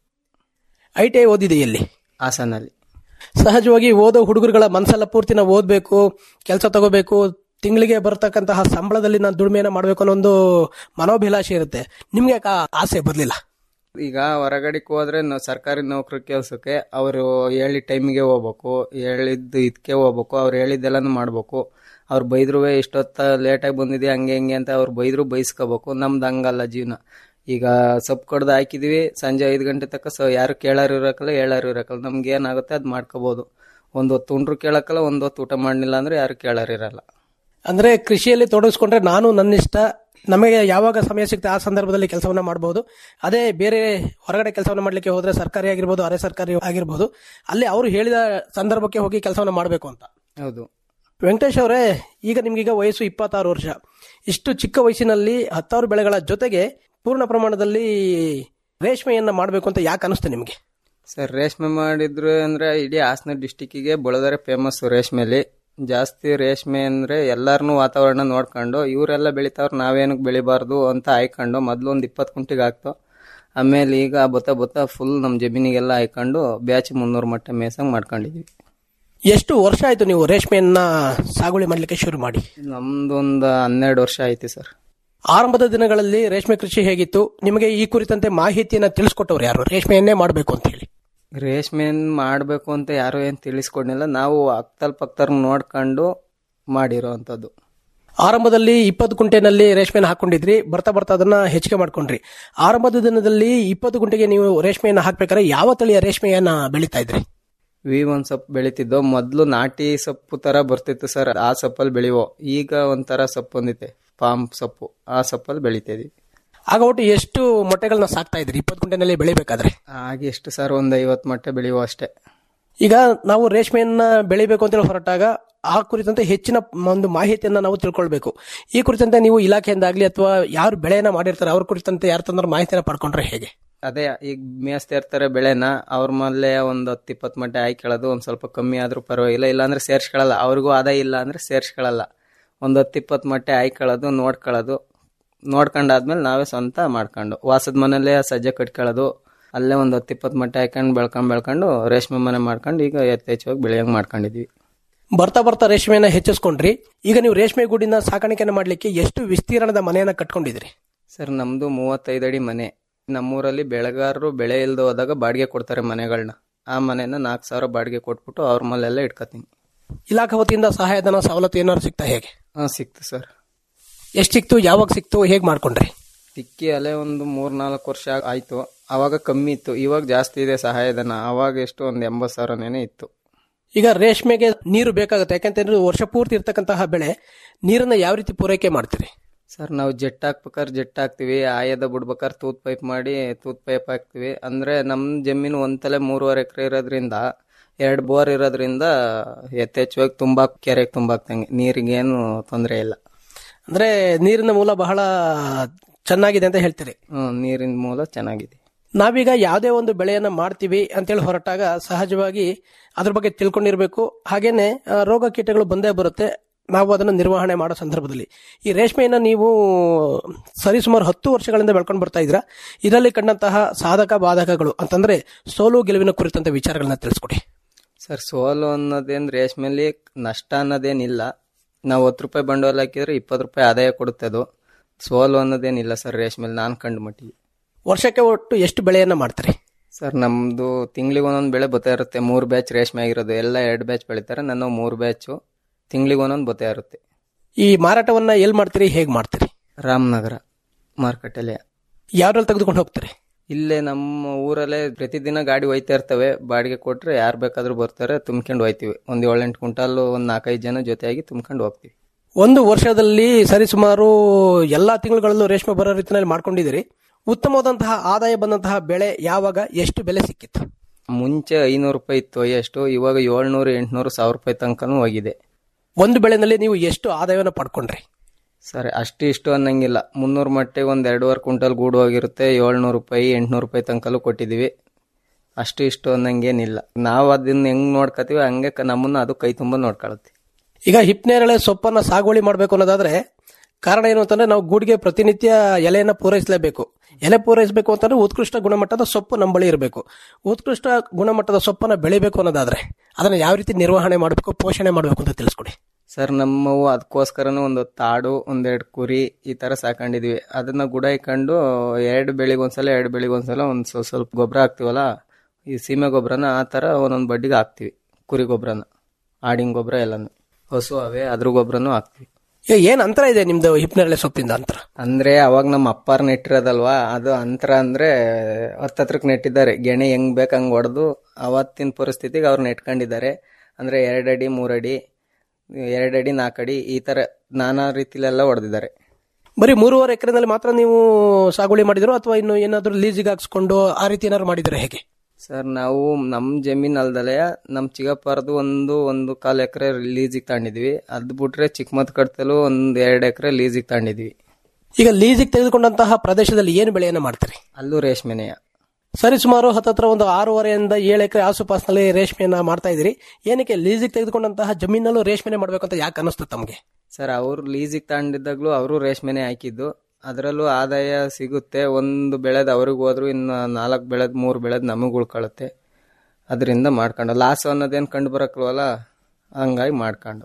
Speaker 8: ಐ ಟಿ ಐ ಓದಿದೆ ಎಲ್ಲಿ
Speaker 9: ಹಾಸನಲ್ಲಿ
Speaker 8: ಸಹಜವಾಗಿ ಓದೋ ಹುಡುಗರುಗಳ ಮನಸ್ಸೆಲ್ಲ ಪೂರ್ತಿ ನಾವು ಓದಬೇಕು ಕೆಲಸ ತಗೋಬೇಕು ತಿಂಗಳಿಗೆ ಬರ್ತಕ್ಕಂತಹ ಸಂಬಳದಲ್ಲಿ ನಾನು ದುಡಿಮೆಯನ್ನು ಮಾಡಬೇಕು ಅನ್ನೋ ಒಂದು ಮನೋಭಿಲಾಷೆ ಇರುತ್ತೆ ನಿಮ್ಗೆ ಯಾಕೆ ಆ ಆಸೆ ಬರಲಿಲ್ಲ
Speaker 9: ಈಗ ಹೊರಗಡೆಗೆ ಹೋದ್ರೆ ನಾವು ಸರ್ಕಾರಿ ನೌಕರಿ ಕೆಲಸಕ್ಕೆ ಅವರು ಹೇಳಿ ಟೈಮಿಗೆ ಹೋಗ್ಬೇಕು ಹೇಳಿದ್ದು ಇದಕ್ಕೆ ಹೋಗ್ಬೇಕು ಅವ್ರು ಹೇಳಿದ್ದೆಲ್ಲನೂ ಮಾಡ್ಬೇಕು ಅವ್ರು ಬೈದ್ರು ಇಷ್ಟೊತ್ತ ಲೇಟಾಗಿ ಬಂದಿದೆ ಹಂಗೆ ಹಿಂಗೆ ಅಂತ ಅವ್ರು ಬೈದ್ರು ಬೈಸ್ಕೋಬೇಕು ನಮ್ದು ಹಂಗಲ್ಲ ಜೀವನ ಈಗ ಸೊಪ್ಪು ಕಡ್ದು ಹಾಕಿದೀವಿ ಸಂಜೆ ಐದು ಗಂಟೆ ತನಕ ಸೊ ಯಾರು ಕೇಳಾರು ಇರಕ್ಕಲ್ಲ ಹೇಳಾರು ಇರಕ್ಕಲ್ಲ ನಮ್ಗೆ ಏನಾಗುತ್ತೆ ಅದು ಮಾಡ್ಕೋಬಹುದು ಒಂದು ಹೊತ್ತು ಉಂಡ್ರು ಕೇಳಕ್ಕಲ್ಲ ಒಂದು ಹೊತ್ತು ಊಟ ಮಾಡಲಿಲ್ಲ ಅಂದ್ರೆ ಯಾರು ಕೇಳಾರು ಇರಲ್ಲ
Speaker 8: ಅಂದ್ರೆ ಕೃಷಿಯಲ್ಲಿ ತೊಡಗಿಸ್ಕೊಂಡ್ರೆ ನಾನು ನನ್ನಿಷ್ಟ ನಮಗೆ ಯಾವಾಗ ಸಮಯ ಸಿಗ್ತದೆ ಆ ಸಂದರ್ಭದಲ್ಲಿ ಕೆಲಸವನ್ನ ಮಾಡಬಹುದು ಅದೇ ಬೇರೆ ಹೊರಗಡೆ ಕೆಲಸವನ್ನ ಮಾಡ್ಲಿಕ್ಕೆ ಹೋದ್ರೆ ಸರ್ಕಾರಿ ಆಗಿರ್ಬೋದು ಅರೆ ಸರ್ಕಾರಿ ಆಗಿರ್ಬೋದು ಅಲ್ಲಿ ಅವರು ಹೇಳಿದ ಸಂದರ್ಭಕ್ಕೆ ಹೋಗಿ ಕೆಲಸವನ್ನ ಮಾಡಬೇಕು ಅಂತ
Speaker 9: ಹೌದು
Speaker 8: ವೆಂಕಟೇಶ್ ಅವರೇ ಈಗ ನಿಮ್ಗೀಗ ವಯಸ್ಸು ಇಪ್ಪತ್ತಾರು ವರ್ಷ ಇಷ್ಟು ಚಿಕ್ಕ ವಯಸ್ಸಿನಲ್ಲಿ ಹತ್ತಾರು ಬೆಳೆಗಳ ಜೊತೆಗೆ ಪೂರ್ಣ ಪ್ರಮಾಣದಲ್ಲಿ ರೇಷ್ಮೆಯನ್ನ ಮಾಡಬೇಕು ಅಂತ ಯಾಕೆ ಅನಿಸ್ತು ನಿಮಗೆ
Speaker 9: ಸರ್ ರೇಷ್ಮೆ ಮಾಡಿದ್ರು ಅಂದ್ರೆ ಇಡೀ ಹಾಸನ ಡಿಸ್ಟಿಕ್ಕಿಗೆ ಬಳದರೆ ಫೇಮಸ್ ರೇಷ್ಮೆಲಿ ಜಾಸ್ತಿ ರೇಷ್ಮೆ ಅಂದ್ರೆ ಎಲ್ಲಾರನು ವಾತಾವರಣ ನೋಡ್ಕೊಂಡು ಇವರೆಲ್ಲ ಬೆಳಿತಾವ್ರು ನಾವೇನಕ್ಕೆ ಬೆಳಿಬಾರ್ದು ಅಂತ ಆಯ್ಕೊಂಡು ಮೊದ್ಲು ಒಂದು ಇಪ್ಪತ್ತು ಕುಂಟಿಗೆ ಹಾಕ್ತು ಆಮೇಲೆ ಈಗ ಬತ್ತ ಬತ್ತ ಫುಲ್ ನಮ್ಮ ಜಮೀನಿಗೆಲ್ಲ ಹಾಯ್ಕೊಂಡು ಬ್ಯಾಚ್ ಮುನ್ನೂರು ಮಟ್ಟ ಮೇಸಂಗ್ ಮಾಡ್ಕೊಂಡಿದ್ವಿ
Speaker 8: ಎಷ್ಟು ವರ್ಷ ಆಯ್ತು ನೀವು ರೇಷ್ಮೆಯನ್ನ ಸಾಗುವಳಿ ಮಾಡ್ಲಿಕ್ಕೆ ಶುರು ಮಾಡಿ
Speaker 9: ನಮ್ದೊಂದು ಹನ್ನೆರಡು ವರ್ಷ ಆಯ್ತು ಸರ್
Speaker 8: ಆರಂಭದ ದಿನಗಳಲ್ಲಿ ರೇಷ್ಮೆ ಕೃಷಿ ಹೇಗಿತ್ತು ನಿಮಗೆ ಈ ಕುರಿತಂತೆ ಮಾಹಿತಿಯನ್ನ ತಿಳಿಸ್ಕೊಟ್ಟವ್ರು ಯಾರು ರೇಷ್ಮೆಯನ್ನೇ ಮಾಡಬೇಕು ಅಂತ ಹೇಳಿ
Speaker 9: ರೇಷ್ಮೆನ್ ಮಾಡಬೇಕು ಅಂತ ಯಾರು ಏನು ತಿಳಿಸ್ಕೊಡ್ಲಿಲ್ಲ ನಾವು ಅಕ್ತಲ್ ಪಕ್ತರ್ ನೋಡ್ಕೊಂಡು ಮಾಡಿರೋ ಅಂಥದ್ದು
Speaker 8: ಆರಂಭದಲ್ಲಿ ಇಪ್ಪತ್ತು ಗುಂಟೆನಲ್ಲಿ ರೇಷ್ಮೆಯನ್ನು ಹಾಕೊಂಡಿದ್ರಿ ಬರ್ತಾ ಬರ್ತಾ ಅದನ್ನ ಹೆಚ್ಚಿಗೆ ಮಾಡ್ಕೊಂಡ್ರಿ ಆರಂಭದ ದಿನದಲ್ಲಿ ಇಪ್ಪತ್ತು ಗುಂಟೆಗೆ ನೀವು ರೇಷ್ಮೆಯನ್ನ ಹಾಕ್ಬೇಕಾದ್ರೆ ಯಾವ ತಳಿಯ ರೇಷ್ಮೆಯನ್ನ ಬೆಳೀತಾ ಇದ್ರಿ
Speaker 9: ವಿ ಒಂದ್ ಸೊಪ್ಪು ಬೆಳಿತಿದ್ದೋ ಮೊದ್ಲು ನಾಟಿ ಸೊಪ್ಪು ತರ ಬರ್ತಿತ್ತು ಸರ್ ಆ ಸೊಪ್ಪಲ್ಲಿ ಬೆಳಿವೋ ಈಗ ಒಂಥರ ಸೊಪ್ಪು ಬಂದಿತ್ತೆ ಪಾಮ್ ಸೊಪ್ಪು ಆ ಸೊಪ್ಪಲ್ಲಿ ಬೆಳಿತಿದ್ವಿ
Speaker 8: ಆಗ ಒಟ್ಟು ಎಷ್ಟು ಮೊಟ್ಟೆಗಳನ್ನ ಸಾಕ್ತಾ ಇದ್ರಿ ಇಪ್ಪತ್ತು ಗುಂಟೆನಲ್ಲಿ ಬೆಳಿಬೇಕಾದ್ರೆ
Speaker 9: ಹಾಗೆ ಎಷ್ಟು ಸರ್ ಒಂದ್ ಐವತ್ ಮೊಟ್ಟೆ ಬೆಳೆಯುವ ಅಷ್ಟೇ
Speaker 8: ಈಗ ನಾವು ರೇಷ್ಮೆಯನ್ನ ಬೆಳಿಬೇಕು ಅಂತ ಹೇಳಿ ಹೊರಟಾಗ ಆ ಕುರಿತಂತೆ ಹೆಚ್ಚಿನ ಒಂದು ಮಾಹಿತಿಯನ್ನ ನಾವು ತಿಳ್ಕೊಳ್ಬೇಕು ಈ ಕುರಿತಂತೆ ನೀವು ಇಲಾಖೆಯಿಂದಾಗ್ಲಿ ಅಥವಾ ಯಾರು ಬೆಳೆಯನ್ನ ಮಾಡಿರ್ತಾರೆ ಅವ್ರ ಕುರಿತಂತೆ ಯಾರು ತಂದ್ರೆ ಮಾಹಿತಿಯನ್ನ ಪಡ್ಕೊಂಡ್ರೆ ಹೇಗೆ
Speaker 9: ಅದೇ ಈಗ ಮೇಯಿಸ್ತಾ ಇರ್ತಾರೆ ಬೆಳೆನ ಅವ್ರ ಮೇಲೆ ಒಂದ್ ಹತ್ತು ಇಪ್ಪತ್ತು ಮೊಟ್ಟೆ ಹಾಕೊಳ್ಳೋದು ಒಂದ್ ಸ್ವಲ್ಪ ಕಮ್ಮಿ ಆದ್ರೂ ಪರವಾಗಿಲ್ಲ ಇಲ್ಲಾಂದ್ರೆ ಸೇರ್ಸ್ಕೊಳ್ಳಲ್ಲ ಅವ್ರಿಗೂ ಆದಾಯ ಇಲ್ಲ ಅಂದ್ರೆ ಸೇರ್ಸ್ಕೊಳ್ಳಲ್ಲ ಒಂದ್ ಹತ್ತು ಇಪ್ಪತ್ತು ಮೊಟ್ಟೆ ಹಾಕೊಳ್ಳೋದು ನೋಡ್ಕೊಳ್ಳೋದು ನೋಡ್ಕೊಂಡಾದ್ಮೇಲೆ ನಾವೇ ಸ್ವಂತ ಮಾಡ್ಕೊಂಡು ವಾಸದ ಮನೇಲೆ ಸಜ್ಜೆ ಕಟ್ಕೊಳ್ಳೋದು ಅಲ್ಲೇ ಒಂದ್ ಹತ್ತು ಇಪ್ಪತ್ತು ಮೊಟ್ಟೆ ಹಾಕೊಂಡು ಬೆಳ್ಕೊಂಡ್ ಬೆಳ್ಕೊಂಡು ರೇಷ್ಮೆ ಮನೆ ಮಾಡ್ಕೊಂಡು ಈಗ ಯಥೇಚ್ಛವಾಗಿ ಬೆಳೆಯಂಗ್ ಮಾಡ್ಕೊಂಡಿದ್ವಿ
Speaker 8: ಬರ್ತಾ ಬರ್ತಾ ರೇಷ್ಮೆಯನ್ನ ಹೆಚ್ಚಿಸ್ಕೊಂಡ್ರಿ ಈಗ ನೀವು ರೇಷ್ಮೆ ಗೂಡಿನ ಸಾಕಾಣಿಕೆನ ಮಾಡ್ಲಿಕ್ಕೆ ಎಷ್ಟು ವಿಸ್ತೀರ್ಣದ ಮನೆಯನ್ನ ಕಟ್ಕೊಂಡಿದ್ರಿ
Speaker 9: ಸರ್ ನಮ್ದು ಮೂವತ್ತೈದು ಅಡಿ ಮನೆ ನಮ್ಮೂರಲ್ಲಿ ಬೆಳೆಗಾರರು ಬೆಳೆ ಇಲ್ದ ಹೋದಾಗ ಬಾಡಿಗೆ ಕೊಡ್ತಾರೆ ಮನೆಗಳನ್ನ ಆ ಮನೆನ ನಾಲ್ಕು ಸಾವಿರ ಬಾಡಿಗೆ ಕೊಟ್ಬಿಟ್ಟು ಅವ್ರ ಮನೆಯೆಲ್ಲ ಇಟ್ಕೊತೀನಿ
Speaker 8: ಇಲಾಖಾ ವತಿಯಿಂದ ಸಹಾಯಧನ ಸವಲತ್ತು ಏನಾದ್ರು ಸಿಗ್ತಾ ಹೇಗೆ
Speaker 9: ಹಾಂ ಸಿಕ್ತು ಸರ್
Speaker 8: ಎಷ್ಟು ಸಿಕ್ತು ಯಾವಾಗ ಸಿಕ್ತು ಹೇಗೆ ಮಾಡ್ಕೊಂಡ್ರಿ
Speaker 9: ತಿಕ್ಕಿ ಅಲ್ಲೇ ಒಂದು ಮೂರ್ ನಾಲ್ಕು ವರ್ಷ ಆಯ್ತು ಅವಾಗ ಕಮ್ಮಿ ಇತ್ತು ಇವಾಗ ಜಾಸ್ತಿ ಇದೆ ಸಹಾಯಧನ ಅವಾಗ ಎಷ್ಟು ಒಂದು ಎಂಬತ್ತು ಸಾವಿರನೇನೆ ಇತ್ತು
Speaker 8: ಈಗ ರೇಷ್ಮೆಗೆ ನೀರು ಬೇಕಾಗುತ್ತೆ ಯಾಕಂತಂದ್ರೆ ವರ್ಷ ಪೂರ್ತಿ ಇರ್ತಕ್ಕಂತಹ ಬೆಳೆ ನೀರನ್ನ ಯಾವ ರೀತಿ ಪೂರೈಕೆ ಮಾಡ್ತೀರಿ
Speaker 9: ಸರ್ ನಾವು ಜೆಟ್ ಹಾಕ್ಬೇಕಾದ್ರೆ ಜೆಟ್ ಹಾಕ್ತಿವಿ ಆಯದ ಬಿಡ್ಬೇಕಾದ್ರೆ ತೂತ್ ಪೈಪ್ ಮಾಡಿ ತೂತ್ ಪೈಪ್ ಹಾಕ್ತಿವಿ ಅಂದ್ರೆ ನಮ್ಮ ಜಮೀನು ಒಂದ್ತಲೆ ಮೂರುವರೆ ಎಕರೆ ಇರೋದ್ರಿಂದ ಎರಡು ಬೋರ್ ಇರೋದ್ರಿಂದ ಯಥೇಚ್ಛವಾಗಿ ತುಂಬಾ ಕೆರೆಗೆ ತುಂಬಾಕ್ತಂಗೆ ನೀರಿಗೇನು ತೊಂದರೆ ಇಲ್ಲ
Speaker 8: ಅಂದ್ರೆ ನೀರಿನ ಮೂಲ ಬಹಳ ಚೆನ್ನಾಗಿದೆ ಅಂತ ಹೇಳ್ತೀರಿ
Speaker 9: ಹ್ಮ್ ನೀರಿನ ಮೂಲ ಚೆನ್ನಾಗಿದೆ
Speaker 8: ನಾವೀಗ ಯಾವುದೇ ಒಂದು ಬೆಳೆಯನ್ನ ಮಾಡ್ತೀವಿ ಅಂತೇಳಿ ಹೊರಟಾಗ ಸಹಜವಾಗಿ ಅದ್ರ ಬಗ್ಗೆ ತಿಳ್ಕೊಂಡಿರ್ಬೇಕು ಹಾಗೇನೆ ಆ, ರೋಗ ಕೀಟಗಳು ಬಂದೇ ಬರುತ್ತೆ ನಾವು ಅದನ್ನು ನಿರ್ವಹಣೆ ಮಾಡೋ ಸಂದರ್ಭದಲ್ಲಿ ಈ ರೇಷ್ಮೆಯನ್ನ ನೀವು ಸರಿಸುಮಾರು ಹತ್ತು ವರ್ಷಗಳಿಂದ ಬೆಳ್ಕೊಂಡು ಬರ್ತಾ ಇದ್ರ ಇದರಲ್ಲಿ ಕಂಡಂತಹ ಸಾಧಕ ಬಾಧಕಗಳು ಅಂತಂದ್ರೆ ಸೋಲು ಗೆಲುವಿನ ಕುರಿತಂತ ವಿಚಾರಗಳನ್ನ ತಿಳಿಸ್ಕೊಡಿ
Speaker 9: ಸರ್ ಸೋಲು ಅನ್ನೋದೇನ್ ರೇಷ್ಮೆಲಿ ನಷ್ಟ ಅನ್ನೋದೇನಿಲ್ಲ ನಾವು ಹತ್ತು ರೂಪಾಯಿ ಬಂಡವಾಳ ಹಾಕಿದ್ರೆ ಇಪ್ಪತ್ತು ರೂಪಾಯಿ ಆದಾಯ ಕೊಡುತ್ತೆ ಅದು ಸೋಲು ಅನ್ನೋದೇನಿಲ್ಲ ಸರ್ ರೇಷ್ಮೆಲಿ ನಾನು ಕಂಡು ಮಟ್ಟಿಗೆ
Speaker 8: ವರ್ಷಕ್ಕೆ ಒಟ್ಟು ಎಷ್ಟು ಬೆಳೆಯನ್ನ ಮಾಡ್ತಾರೆ
Speaker 9: ಸರ್ ನಮ್ದು ತಿಂಗಳಿಗೆ ಒಂದೊಂದು ಬೆಳೆ ಬತ್ತಾ ಇರುತ್ತೆ ಮೂರು ಬ್ಯಾಚ್ ರೇಷ್ಮೆ ಆಗಿರೋದು ಎಲ್ಲ ಎರಡು ಬ್ಯಾಚ್ ಬೆಳಿತಾರೆ ನನ್ನ ಮೂರು ಬ್ಯಾಚು ತಿಂಗಳಿಗೆ ಒಂದೊಂದು ಬತ್ತಾ ಇರುತ್ತೆ
Speaker 8: ಈ ಮಾರಾಟವನ್ನ ಎಲ್ಲಿ ಮಾಡ್ತೀರಿ ಹೇಗೆ ಮಾಡ್ತೀರಿ
Speaker 9: ರಾಮನಗರ ಮಾರ್ಕೆಟಲ್ಲಿ
Speaker 8: ಯಾವ್ದ್ರಲ್ಲಿ ತೆಗೆದುಕೊಂಡು ಹೋಗ್ತಾರೆ
Speaker 9: ಇಲ್ಲೇ ನಮ್ಮ ಊರಲ್ಲೇ ಪ್ರತಿದಿನ ಗಾಡಿ ಹೋಯ್ತಾ ಇರ್ತವೆ ಬಾಡಿಗೆ ಕೊಟ್ರೆ ಯಾರು ಬೇಕಾದ್ರೂ ಬರ್ತಾರೆ ತುಂಬ್ಕೊಂಡು ಹೋಯ್ತೀವಿ ಒಂದು ಏಳೆಂಟು ಕ್ವಿಂಟಾಲ್ ಒಂದು ನಾಲ್ಕೈದು ಜನ ಜೊತೆಯಾಗಿ ತುಂಬ್ಕೊಂಡು ಹೋಗ್ತೀವಿ
Speaker 8: ಒಂದು ವರ್ಷದಲ್ಲಿ ಸರಿಸುಮಾರು ಎಲ್ಲಾ ತಿಂಗಳುಗಳಲ್ಲೂ ರೇಷ್ಮೆ ಬರೋ ರೀತಿಯಲ್ಲಿ ಮಾಡ್ಕೊಂಡಿದ್ದೀರಿ ಉತ್ತಮವಾದಂತಹ ಆದಾಯ ಬಂದಂತಹ ಬೆಳೆ ಯಾವಾಗ ಎಷ್ಟು ಬೆಲೆ ಸಿಕ್ಕಿತ್ತು
Speaker 9: ಮುಂಚೆ ಐನೂರು ರೂಪಾಯಿ ಇತ್ತು ಎಷ್ಟು ಇವಾಗ ಏಳ್ನೂರು ಎಂಟ್ನೂರು ಸಾವಿರ ರೂಪಾಯಿ ತನಕನೂ ಹೋಗಿದೆ
Speaker 8: ಒಂದು ಬೆಳೆನಲ್ಲಿ ನೀವು ಎಷ್ಟು ಆದಾಯವನ್ನು ಪಡ್ಕೊಂಡ್ರಿ
Speaker 9: ಸರಿ ಅಷ್ಟು ಇಷ್ಟು ಅನ್ನಂಗಿಲ್ಲ ಮುನ್ನೂರು ಮಟ್ಟಿಗೆ ಒಂದು ಎರಡೂವರೆ ಕ್ವಿಂಟಲ್ ಗೂಡು ಹೋಗಿರುತ್ತೆ ಏಳ್ನೂರು ರೂಪಾಯಿ ಎಂಟ್ನೂರು ರೂಪಾಯಿ ತನಕಲ್ಲೂ ಕೊಟ್ಟಿದ್ದೀವಿ ಅಷ್ಟು ಇಷ್ಟು ಅನ್ನಂಗೇನಿಲ್ಲ ನಾವು ಅದನ್ನ ಹೆಂಗ್ ನೋಡ್ಕೊತೀವಿ ಹಂಗೆ ಕ- ನಮ್ಮನ್ನ ಅದು ಕೈ ತುಂಬ ನೋಡ್ಕೊಳತ್ತೆ
Speaker 8: ಈಗ ಹಿಪ್ನೇರಳೆ ಸೊಪ್ಪನ್ನ ಸಾಗುವಳಿ ಮಾಡಬೇಕು ಅನ್ನೋದಾದ್ರೆ ಕಾರಣ ಏನು ಅಂತಂದ್ರೆ ನಾವು ಗೂಡಿಗೆ ಪ್ರತಿನಿತ್ಯ ಎಲೆಯನ್ನ ಪೂರೈಸಲೇಬೇಕು ಎಲೆ ಪೂರೈಸಬೇಕು ಅಂತಂದ್ರೆ ಉತ್ಕೃಷ್ಟ ಗುಣಮಟ್ಟದ ಸೊಪ್ಪು ನಮ್ಮ ಬಳಿ ಇರಬೇಕು ಉತ್ಕೃಷ್ಟ ಗುಣಮಟ್ಟದ ಸೊಪ್ಪನ್ನ ಬೆಳಿಬೇಕು ಅನ್ನೋದಾದ್ರೆ ಅದನ್ನ ಯಾವ ರೀತಿ ನಿರ್ವಹಣೆ ಮಾಡಬೇಕು ಪೋಷಣೆ ಮಾಡಬೇಕು ಅಂತ ತಿಳಿಸ್ಕೊಡಿ
Speaker 9: ಸರ್ ನಮ್ಮವು ಅದಕ್ಕೋಸ್ಕರನೂ ಒಂದು ತಾಡು ಒಂದೆರಡು ಕುರಿ ಈ ತರ ಸಾಕೊಂಡಿದ್ವಿ ಅದನ್ನ ಗುಡ ಇಕ್ಕೊಂಡು ಎರಡು ಬೆಳಿಗ್ಗೆ ಒಂದ್ಸಲ ಎರಡು ಬೆಳಿಗ್ಗೆ ಒಂದ್ಸಲ ಒಂದ್ ಸ್ವ- ಸ್ವಲ್ಪ ಗೊಬ್ಬರ ಹಾಕ್ತಿವಲ್ಲ ಈ ಸೀಮೆ ಗೊಬ್ಬರನ ಆ ತರ ಒಂದೊಂದು ಬಡ್ಡಿಗೆ ಹಾಕ್ತಿವಿ ಕುರಿ ಗೊಬ್ಬರನ ಆಡಿನ ಗೊಬ್ಬರ ಎಲ್ಲಾನು ಹಸು ಅವೇ ಅದ್ರ ಗೊಬ್ಬರನು ಹಾಕ್ತಿವಿ
Speaker 8: ಈಗ ಏನ್ ಅಂತರ ಇದೆ ನಿಮ್ದು ಹಿಪ್ನೇರಳೆ ಸೊಪ್ಪಿಂದ ಅಂತರ
Speaker 9: ಅಂದ್ರೆ ಅವಾಗ ನಮ್ಮ ಅಪ್ಪಾರ್ ನೆಟ್ಟಿರೋದಲ್ವಾ ಅದು ಅಂತರ ಅಂದ್ರೆ ಹತ್ತತ್ರಕ್ಕೆ ನೆಟ್ಟಿದ್ದಾರೆ ಗೆಣೆ ಹೆಂಗ್ ಬೇಕ್ ಹಂಗ್ ಹೊಡೆದು ಅವತ್ತಿನ ಪರಿಸ್ಥಿತಿಗೆ ಅವ್ರು ನೆಟ್ಕೊಂಡಿದ್ದಾರೆ ಅಂದ್ರೆ ಎರಡಡಿ ಮೂರಡಿ ಎರಡಡಿ ನಾಲ್ಕಡಿ ಈ ತರ ನಾನಾ ರೀತಿಲೆಲ್ಲ ಹೊಡೆದಿದ್ದಾರೆ
Speaker 8: ಬರೀ ಮೂರುವರೆ ಎಕರೆನಲ್ಲಿ ಮಾತ್ರ ನೀವು ಸಾಗುವಳಿ ಮಾಡಿದ್ರು ಅಥವಾ ಇನ್ನು ಏನಾದ್ರು ಲೀಸಿಗೆ ಹಾಕ್ಸ್ಕೊಂಡು ಆ ರೀತಿ ಏನಾದ್ರು ಮಾಡಿದ್ರೆ ಹೇಗೆ
Speaker 9: ಸರ್ ನಾವು ನಮ್ ಜಮೀನ್ ಅಲ್ದಲೆ ನಮ್ ಚಿಗಪ್ಪರದು ಒಂದು ಒಂದು ಕಾಲ್ ಎಕರೆ ಲೀಸಿಗೆ ತಗೊಂಡಿದ್ವಿ ಅದ್ ಬಿಟ್ರೆ ಚಿಕ್ಕಮತ್ ಕಡ್ತಲು ಒಂದ್ ಎರಡ್ ಎಕರೆ ಲೀಸಿಗೆ ತಗೊಂಡಿದ್ವಿ
Speaker 8: ಈಗ ಲೀಸಿಗೆ ತೆಗೆದುಕೊಂಡಂತಹ ಪ್ರದೇಶದಲ್ಲಿ ಏನು ಬೆಳೆಯನ್ನ ಮಾಡ್ತಾರೆ
Speaker 9: ಅಲ್ಲೂ ರೇಷ್ಮೆನೆಯ
Speaker 8: ಸರಿ ಸುಮಾರು ಹತ್ತತ್ರ ಒಂದು ಆರೂವರೆಯಿಂದ ಏಳು ಎಕರೆ ಆಸುಪಾಸಿನಲ್ಲಿ ರೇಷ್ಮೆಯನ್ನ ಮಾಡ್ತಾ ಇದ್ರಿ ಏನಕ್ಕೆ ಲೀಸಿಗೆ ತೆಗೆದುಕೊಂಡಂತಹ ಜಮೀನಲ್ಲೂ ರೇಷ್ಮೆನೆ ಮಾಡ್ಬೇಕು ಅಂತ ಯಾಕೆ ಅನಿಸ್ತು ತಮಗೆ
Speaker 9: ಸರ್ ಅವ್ರು ಲೀಸಿಗೆ ತಗೊಂಡಿದ್ದಾಗ್ಲೂ ಅವರು ರೇಷ್ಮೆನೆ ಹಾಕಿದ್ದು ಅದರಲ್ಲೂ ಆದಾಯ ಸಿಗುತ್ತೆ ಒಂದು ಬೆಳೆದ್ ಅವ್ರಿಗೆ ಹೋದ್ರು ಇನ್ನು ನಾಲ್ಕು ಬೆಳೆದ್ ಮೂರು ಬೆಳೆದ್ ನಮಗೆ ಉಳ್ಕೊಳುತ್ತೆ ಅದರಿಂದ ಮಾಡ್ಕೊಂಡು ಲಾಸ್ ಅನ್ನೋದೇನು ಕಂಡು ಬರಕ್ಲ್ವಲ್ಲ ಹಂಗಾಗಿ ಮಾಡ್ಕೊಂಡು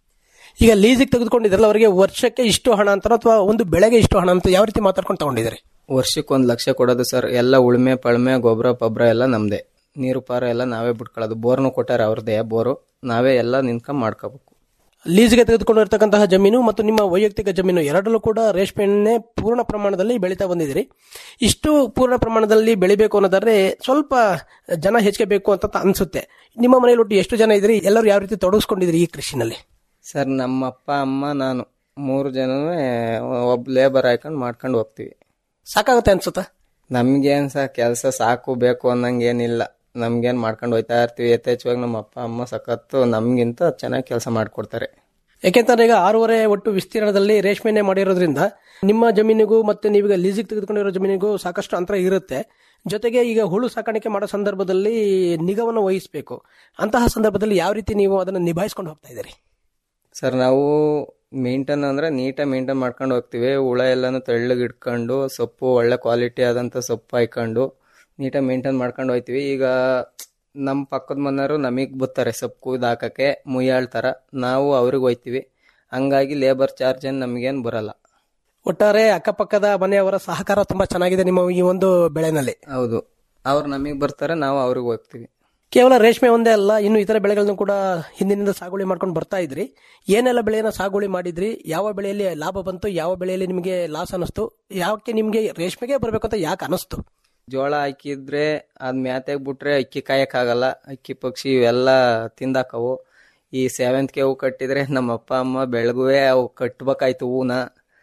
Speaker 8: ಈಗ ಲೀಸಿಗೆ ತೆಗೆದುಕೊಂಡಿದ್ರಲ್ಲ ಅವರಿಗೆ ವರ್ಷಕ್ಕೆ ಇಷ್ಟು ಹಣ ಅಂತ ಅಥವಾ ಒಂದು ಬೆಳೆಗೆ ಇಷ್ಟು ಹಣ ಅಂತ ಯಾವ ರೀತಿ ಮಾತಾಡ್ಕೊಂಡು ತಗೊಂಡಿದ್ದಾರೆ
Speaker 9: ವರ್ಷಕ್ಕೆ ಒಂದು ಲಕ್ಷ ಕೊಡೋದು ಸರ್ ಎಲ್ಲ ಉಳುಮೆ ಪಳ್ಮೆ ಗೊಬ್ಬರ ಪಬ್ರ ಎಲ್ಲ ನಮ್ದೇ ನೀರು ಪಾರ ಎಲ್ಲ ನಾವೇ ಬಿಟ್ಕೊಳ್ಳೋದು ಬೋರ್ನು ಕೊಟ್ಟಾರೆ ಅವ್ರದ್ದೇ ಬೋರು ನಾವೇ ಎಲ್ಲ ನಿಂತ್ಕೊಂಡ್ ಮಾಡ್ಕೋಬೇಕು
Speaker 8: ಲೀಸ್ಗೆ ತೆಗೆದುಕೊಂಡಿರ್ತಕ್ಕಂತಹ ಜಮೀನು ಮತ್ತು ನಿಮ್ಮ ವೈಯಕ್ತಿಕ ಜಮೀನು ಎರಡಲ್ಲೂ ಕೂಡ ರೇಷ್ಮೆಯನ್ನೇ ಪೂರ್ಣ ಪ್ರಮಾಣದಲ್ಲಿ ಬೆಳೀತಾ ಬಂದಿದ್ದೀರಿ ಇಷ್ಟು ಪೂರ್ಣ ಪ್ರಮಾಣದಲ್ಲಿ ಬೆಳಿಬೇಕು ಅನ್ನೋದಾದ್ರೆ ಸ್ವಲ್ಪ ಜನ ಹೆಚ್ಚಿಗೆ ಬೇಕು ಅಂತ ಅನ್ಸುತ್ತೆ ನಿಮ್ಮ ಮನೆಯಲ್ಲಿ ಒಟ್ಟು ಎಷ್ಟು ಜನ ಇದ್ರಿ ಎಲ್ಲರೂ ಯಾವ ರೀತಿ ತೊಡಗಿಸ್ಕೊಂಡಿದ್ರಿ ಈ ಕೃಷಿನಲ್ಲಿ
Speaker 9: ಸರ್ ನಮ್ಮ ಅಪ್ಪ ಅಮ್ಮ ನಾನು ಮೂರು ಜನವೇ ಒಬ್ಬ ಲೇಬರ್ ಹಾಕೊಂಡು ಮಾಡ್ಕೊಂಡು ಹೋಗ್ತೀವಿ
Speaker 8: ಸಾಕಾಗುತ್ತೆ ಅನ್ಸುತ್ತಾ
Speaker 9: ನಮ್ಗೇನ್ ಸರ್ ಕೆಲಸ ಸಾಕು ಬೇಕು ಅನ್ನಂಗೆ ಏನಿಲ್ಲ ನಮ್ಗೇನ್ ಮಾಡ್ಕೊಂಡು ಹೋಯ್ತಾ ಇರ್ತೀವಿ ಯಥೇಚ್ಛವಾಗಿ ನಮ್ಮ ಅಪ್ಪ ಅಮ್ಮ ಸಖತ್ತು ನಮ್ಗಿಂತ ಚೆನ್ನಾಗಿ ಕೆಲಸ ಮಾಡ್ಕೊಡ್ತಾರೆ
Speaker 8: ಯಾಕೆಂತಂದ್ರೆ ಈಗ ಆರೂವರೆ ಒಟ್ಟು ವಿಸ್ತೀರ್ಣದಲ್ಲಿ ರೇಷ್ಮೆನೆ ಮಾಡಿರೋದ್ರಿಂದ ನಿಮ್ಮ ಜಮೀನಿಗೂ ಮತ್ತೆ ನೀವೀಗ ಲೀಸಿಗೆ ತೆಗೆದುಕೊಂಡಿರೋ ಜಮೀನಿಗೂ ಸಾಕಷ್ಟು ಅಂತರ ಇರುತ್ತೆ ಜೊತೆಗೆ ಈಗ ಹುಳು ಸಾಕಾಣಿಕೆ ಮಾಡೋ ಸಂದರ್ಭದಲ್ಲಿ ನಿಗವನ್ನು ವಹಿಸಬೇಕು ಅಂತಹ ಸಂದರ್ಭದಲ್ಲಿ ಯಾವ ರೀತಿ ನೀವು ಅದನ್ನು ನಿಭಾಯಿಸ್ಕೊಂಡು ಹೋಗ್ತಾ ಇದ್ದೀರಿ
Speaker 9: ಸರ್ ನಾವು ಮೇಂಟೈನ್ ಅಂದ್ರೆ ನೀಟಾಗಿ ಮೇಂಟೈನ್ ಮಾಡ್ಕೊಂಡು ಹೋಗ್ತೀವಿ ಹುಳ ಎಲ್ಲಾನು ತೆಳ್ಳಗೆ ಇಟ್ಕೊಂಡು ಸೊಪ್ಪು ಒಳ್ಳೆ ಕ್ವಾಲಿಟಿ ಆದಂತ ಸೊಪ್ಪು ಹಾಕೊಂಡು ನೀಟಾಗಿ ಮೇಂಟೈನ್ ಮಾಡ್ಕೊಂಡು ಹೋಗ್ತೀವಿ ಈಗ ನಮ್ಮ ಪಕ್ಕದ ಮನೆಯವರು ನಮಗೆ ಬರ್ತಾರೆ ಸೊಪ್ಪು ಕುಯ್ದು ಹಾಕಕ್ಕೆ ಮುಯ್ಯಾಳ್ತಾರ ನಾವು ಅವ್ರಿಗೆ ಹೋಯ್ತೀವಿ ಹಂಗಾಗಿ ಲೇಬರ್ ಚಾರ್ಜ್ ಏನು ನಮಗೇನು ಬರಲ್ಲ
Speaker 8: ಒಟ್ಟಾರೆ ಅಕ್ಕಪಕ್ಕದ ಮನೆಯವರ ಸಹಕಾರ ತುಂಬಾ ಚೆನ್ನಾಗಿದೆ ನಿಮ್ಮ ಈ ಒಂದು ಬೆಳೆನಲ್ಲಿ
Speaker 9: ಹೌದು ಅವ್ರು ನಮಗೆ ಬರ್ತಾರೆ ನಾವು ಅವ್ರಿಗೆ ಹೋಗ್ತೀವಿ
Speaker 8: ಕೇವಲ ರೇಷ್ಮೆ ಒಂದೇ ಅಲ್ಲ ಇನ್ನು ಇತರ ಬೆಳೆಗಳನ್ನು ಕೂಡ ಹಿಂದಿನಿಂದ ಸಾಗುವಳಿ ಮಾಡ್ಕೊಂಡು ಬರ್ತಾ ಇದ್ರಿ ಏನೆಲ್ಲ ಬೆಳೆಯನ್ನ ಸಾಗುವಳಿ ಮಾಡಿದ್ರಿ ಯಾವ ಬೆಳೆಯಲ್ಲಿ ಲಾಭ ಬಂತು ಯಾವ ಬೆಳೆಯಲ್ಲಿ ನಿಮಗೆ ಲಾಸ್ ಅನಿಸ್ತು ಯಾಕೆ ನಿಮಗೆ ರೇಷ್ಮೆಗೆ ಬರಬೇಕು ಅಂತ ಯಾಕೆ ಅನಿಸ್ತು
Speaker 9: ಜೋಳ ಹಾಕಿದ್ರೆ ಅದ್ ಮ್ಯಾತೆಗ್ ಬಿಟ್ರೆ ಅಕ್ಕಿ ಕಾಯಕ್ಕಾಗಲ್ಲ ಅಕ್ಕಿ ಪಕ್ಷಿ ಇವೆಲ್ಲ ತಿಂದಾಕವು ಈ ಸೇವಂತಿಗೆ ಹೂವು ಕಟ್ಟಿದ್ರೆ ನಮ್ಮ ಅಪ್ಪ ಅಮ್ಮ ಬೆಳಗುವೆ ಅವು ಕಟ್ಬೇಕಾಯ್ತು ಹೂನ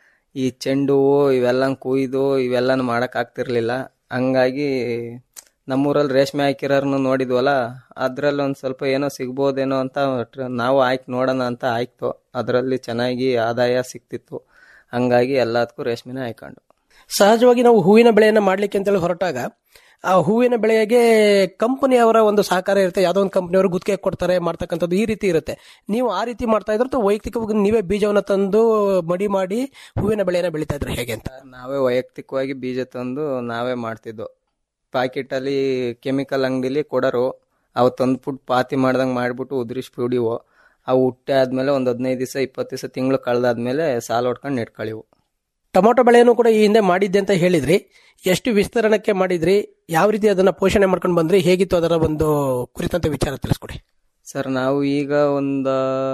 Speaker 9: ಈ ಚೆಂಡು ಹೂವು ಇವೆಲ್ಲ ಕುಯ್ದು ಇವೆಲ್ಲನೂ ಮಾಡಕ್ ಆಗ್ತಿರ್ಲಿಲ್ಲ ಹಂಗಾಗಿ ನಮ್ಮೂರಲ್ಲಿ ರೇಷ್ಮೆ ಹಾಕಿರೋರ್ನು ನೋಡಿದ್ವಲ್ಲ ಅದ್ರಲ್ಲಿ ಒಂದ್ ಸ್ವಲ್ಪ ಏನೋ ಸಿಗ್ಬೋದೇನೋ ಅಂತ ಟ್ರ- ನಾವು ಆಯ್ಕೆ ನೋಡೋಣ ಅಂತ ಆಯ್ತು ಅದರಲ್ಲಿ ಚೆನ್ನಾಗಿ ಆದಾಯ ಸಿಕ್ತಿತ್ತು ಹಂಗಾಗಿ ಎಲ್ಲದಕ್ಕೂ ರೇಷ್ಮೆನೇ ಹಾಕೊಂಡು
Speaker 8: ಸಹಜವಾಗಿ ನಾವು ಹೂವಿನ ಬೆಳೆಯನ್ನ ಮಾಡ್ಲಿಕ್ಕೆ ಅಂತೇಳಿ ಹೊರಟಾಗ ಆ ಹೂವಿನ ಬೆಳೆಗೆ ಕಂಪನಿಯವರ ಒಂದು ಸಹಕಾರ ಇರುತ್ತೆ ಯಾವ್ದೋ ಒಂದು ಕಂಪನಿಯವರು ಗುತ್ತಿಗೆ ಕೊಡ್ತಾರೆ ಮಾಡ್ತಕ್ಕಂಥದ್ದು ಈ ರೀತಿ ಇರುತ್ತೆ ನೀವು ಆ ರೀತಿ ಮಾಡ್ತಾ ಇದ್ರೆ ಅಥವಾ ವೈಯಕ್ತಿಕವಾಗಿ ನೀವೇ ಬೀಜವನ್ನ ತಂದು ಮಡಿ ಮಾಡಿ ಹೂವಿನ ಬೆಳೆಯನ್ನ ಬೆಳೀತಾ ಇದ್ರೆ ಹೇಗೆ ಅಂತ
Speaker 9: ನಾವೇ ವೈಯಕ್ತಿಕವಾಗಿ ಬೀಜ ತಂದು ನಾವೇ ಮಾಡ್ತಿದ್ದೋ ಪ್ಯಾಕೆಟ್ ಅಲ್ಲಿ ಕೆಮಿಕಲ್ ಅಂಗಡಿಲಿ ಕೊಡೋರು ಅವು ತಂದ್ಬಿಟ್ಟು ಪಾತಿ ಮಾಡ್ದಂಗೆ ಮಾಡ್ಬಿಟ್ಟು ಉದ್ರಿಸಿ ಬಿಡಿವು ಅವು ಹುಟ್ಟೆ ಆದ್ಮೇಲೆ ಒಂದ್ ಹದಿನೈದು ದಿವಸ ಇಪ್ಪತ್ತು ದಿವಸ ತಿಂಗಳು ಕಳೆದಾದ್ಮೇಲೆ ಸಾಲ ಹೊಡ್ಕೊಂಡು ನೆಟ್ಕಳಿವು
Speaker 8: ಟೊಮೊಟೊ ಬೆಳೆಯನ್ನು ಕೂಡ ಈ ಹಿಂದೆ ಮಾಡಿದ್ದೆ ಅಂತ ಹೇಳಿದ್ರಿ ಎಷ್ಟು ವಿಸ್ತರಣಕ್ಕೆ ಮಾಡಿದ್ರಿ ಯಾವ ರೀತಿ ಅದನ್ನ ಪೋಷಣೆ ಮಾಡ್ಕೊಂಡು ಬಂದ್ರಿ ಹೇಗಿತ್ತು ಅದರ ಒಂದು ಕುರಿತಂತ ವಿಚಾರ ತಿಳಿಸ್ಕೊಡಿ
Speaker 9: ಸರ್ ನಾವು ಈಗ ಒಂದು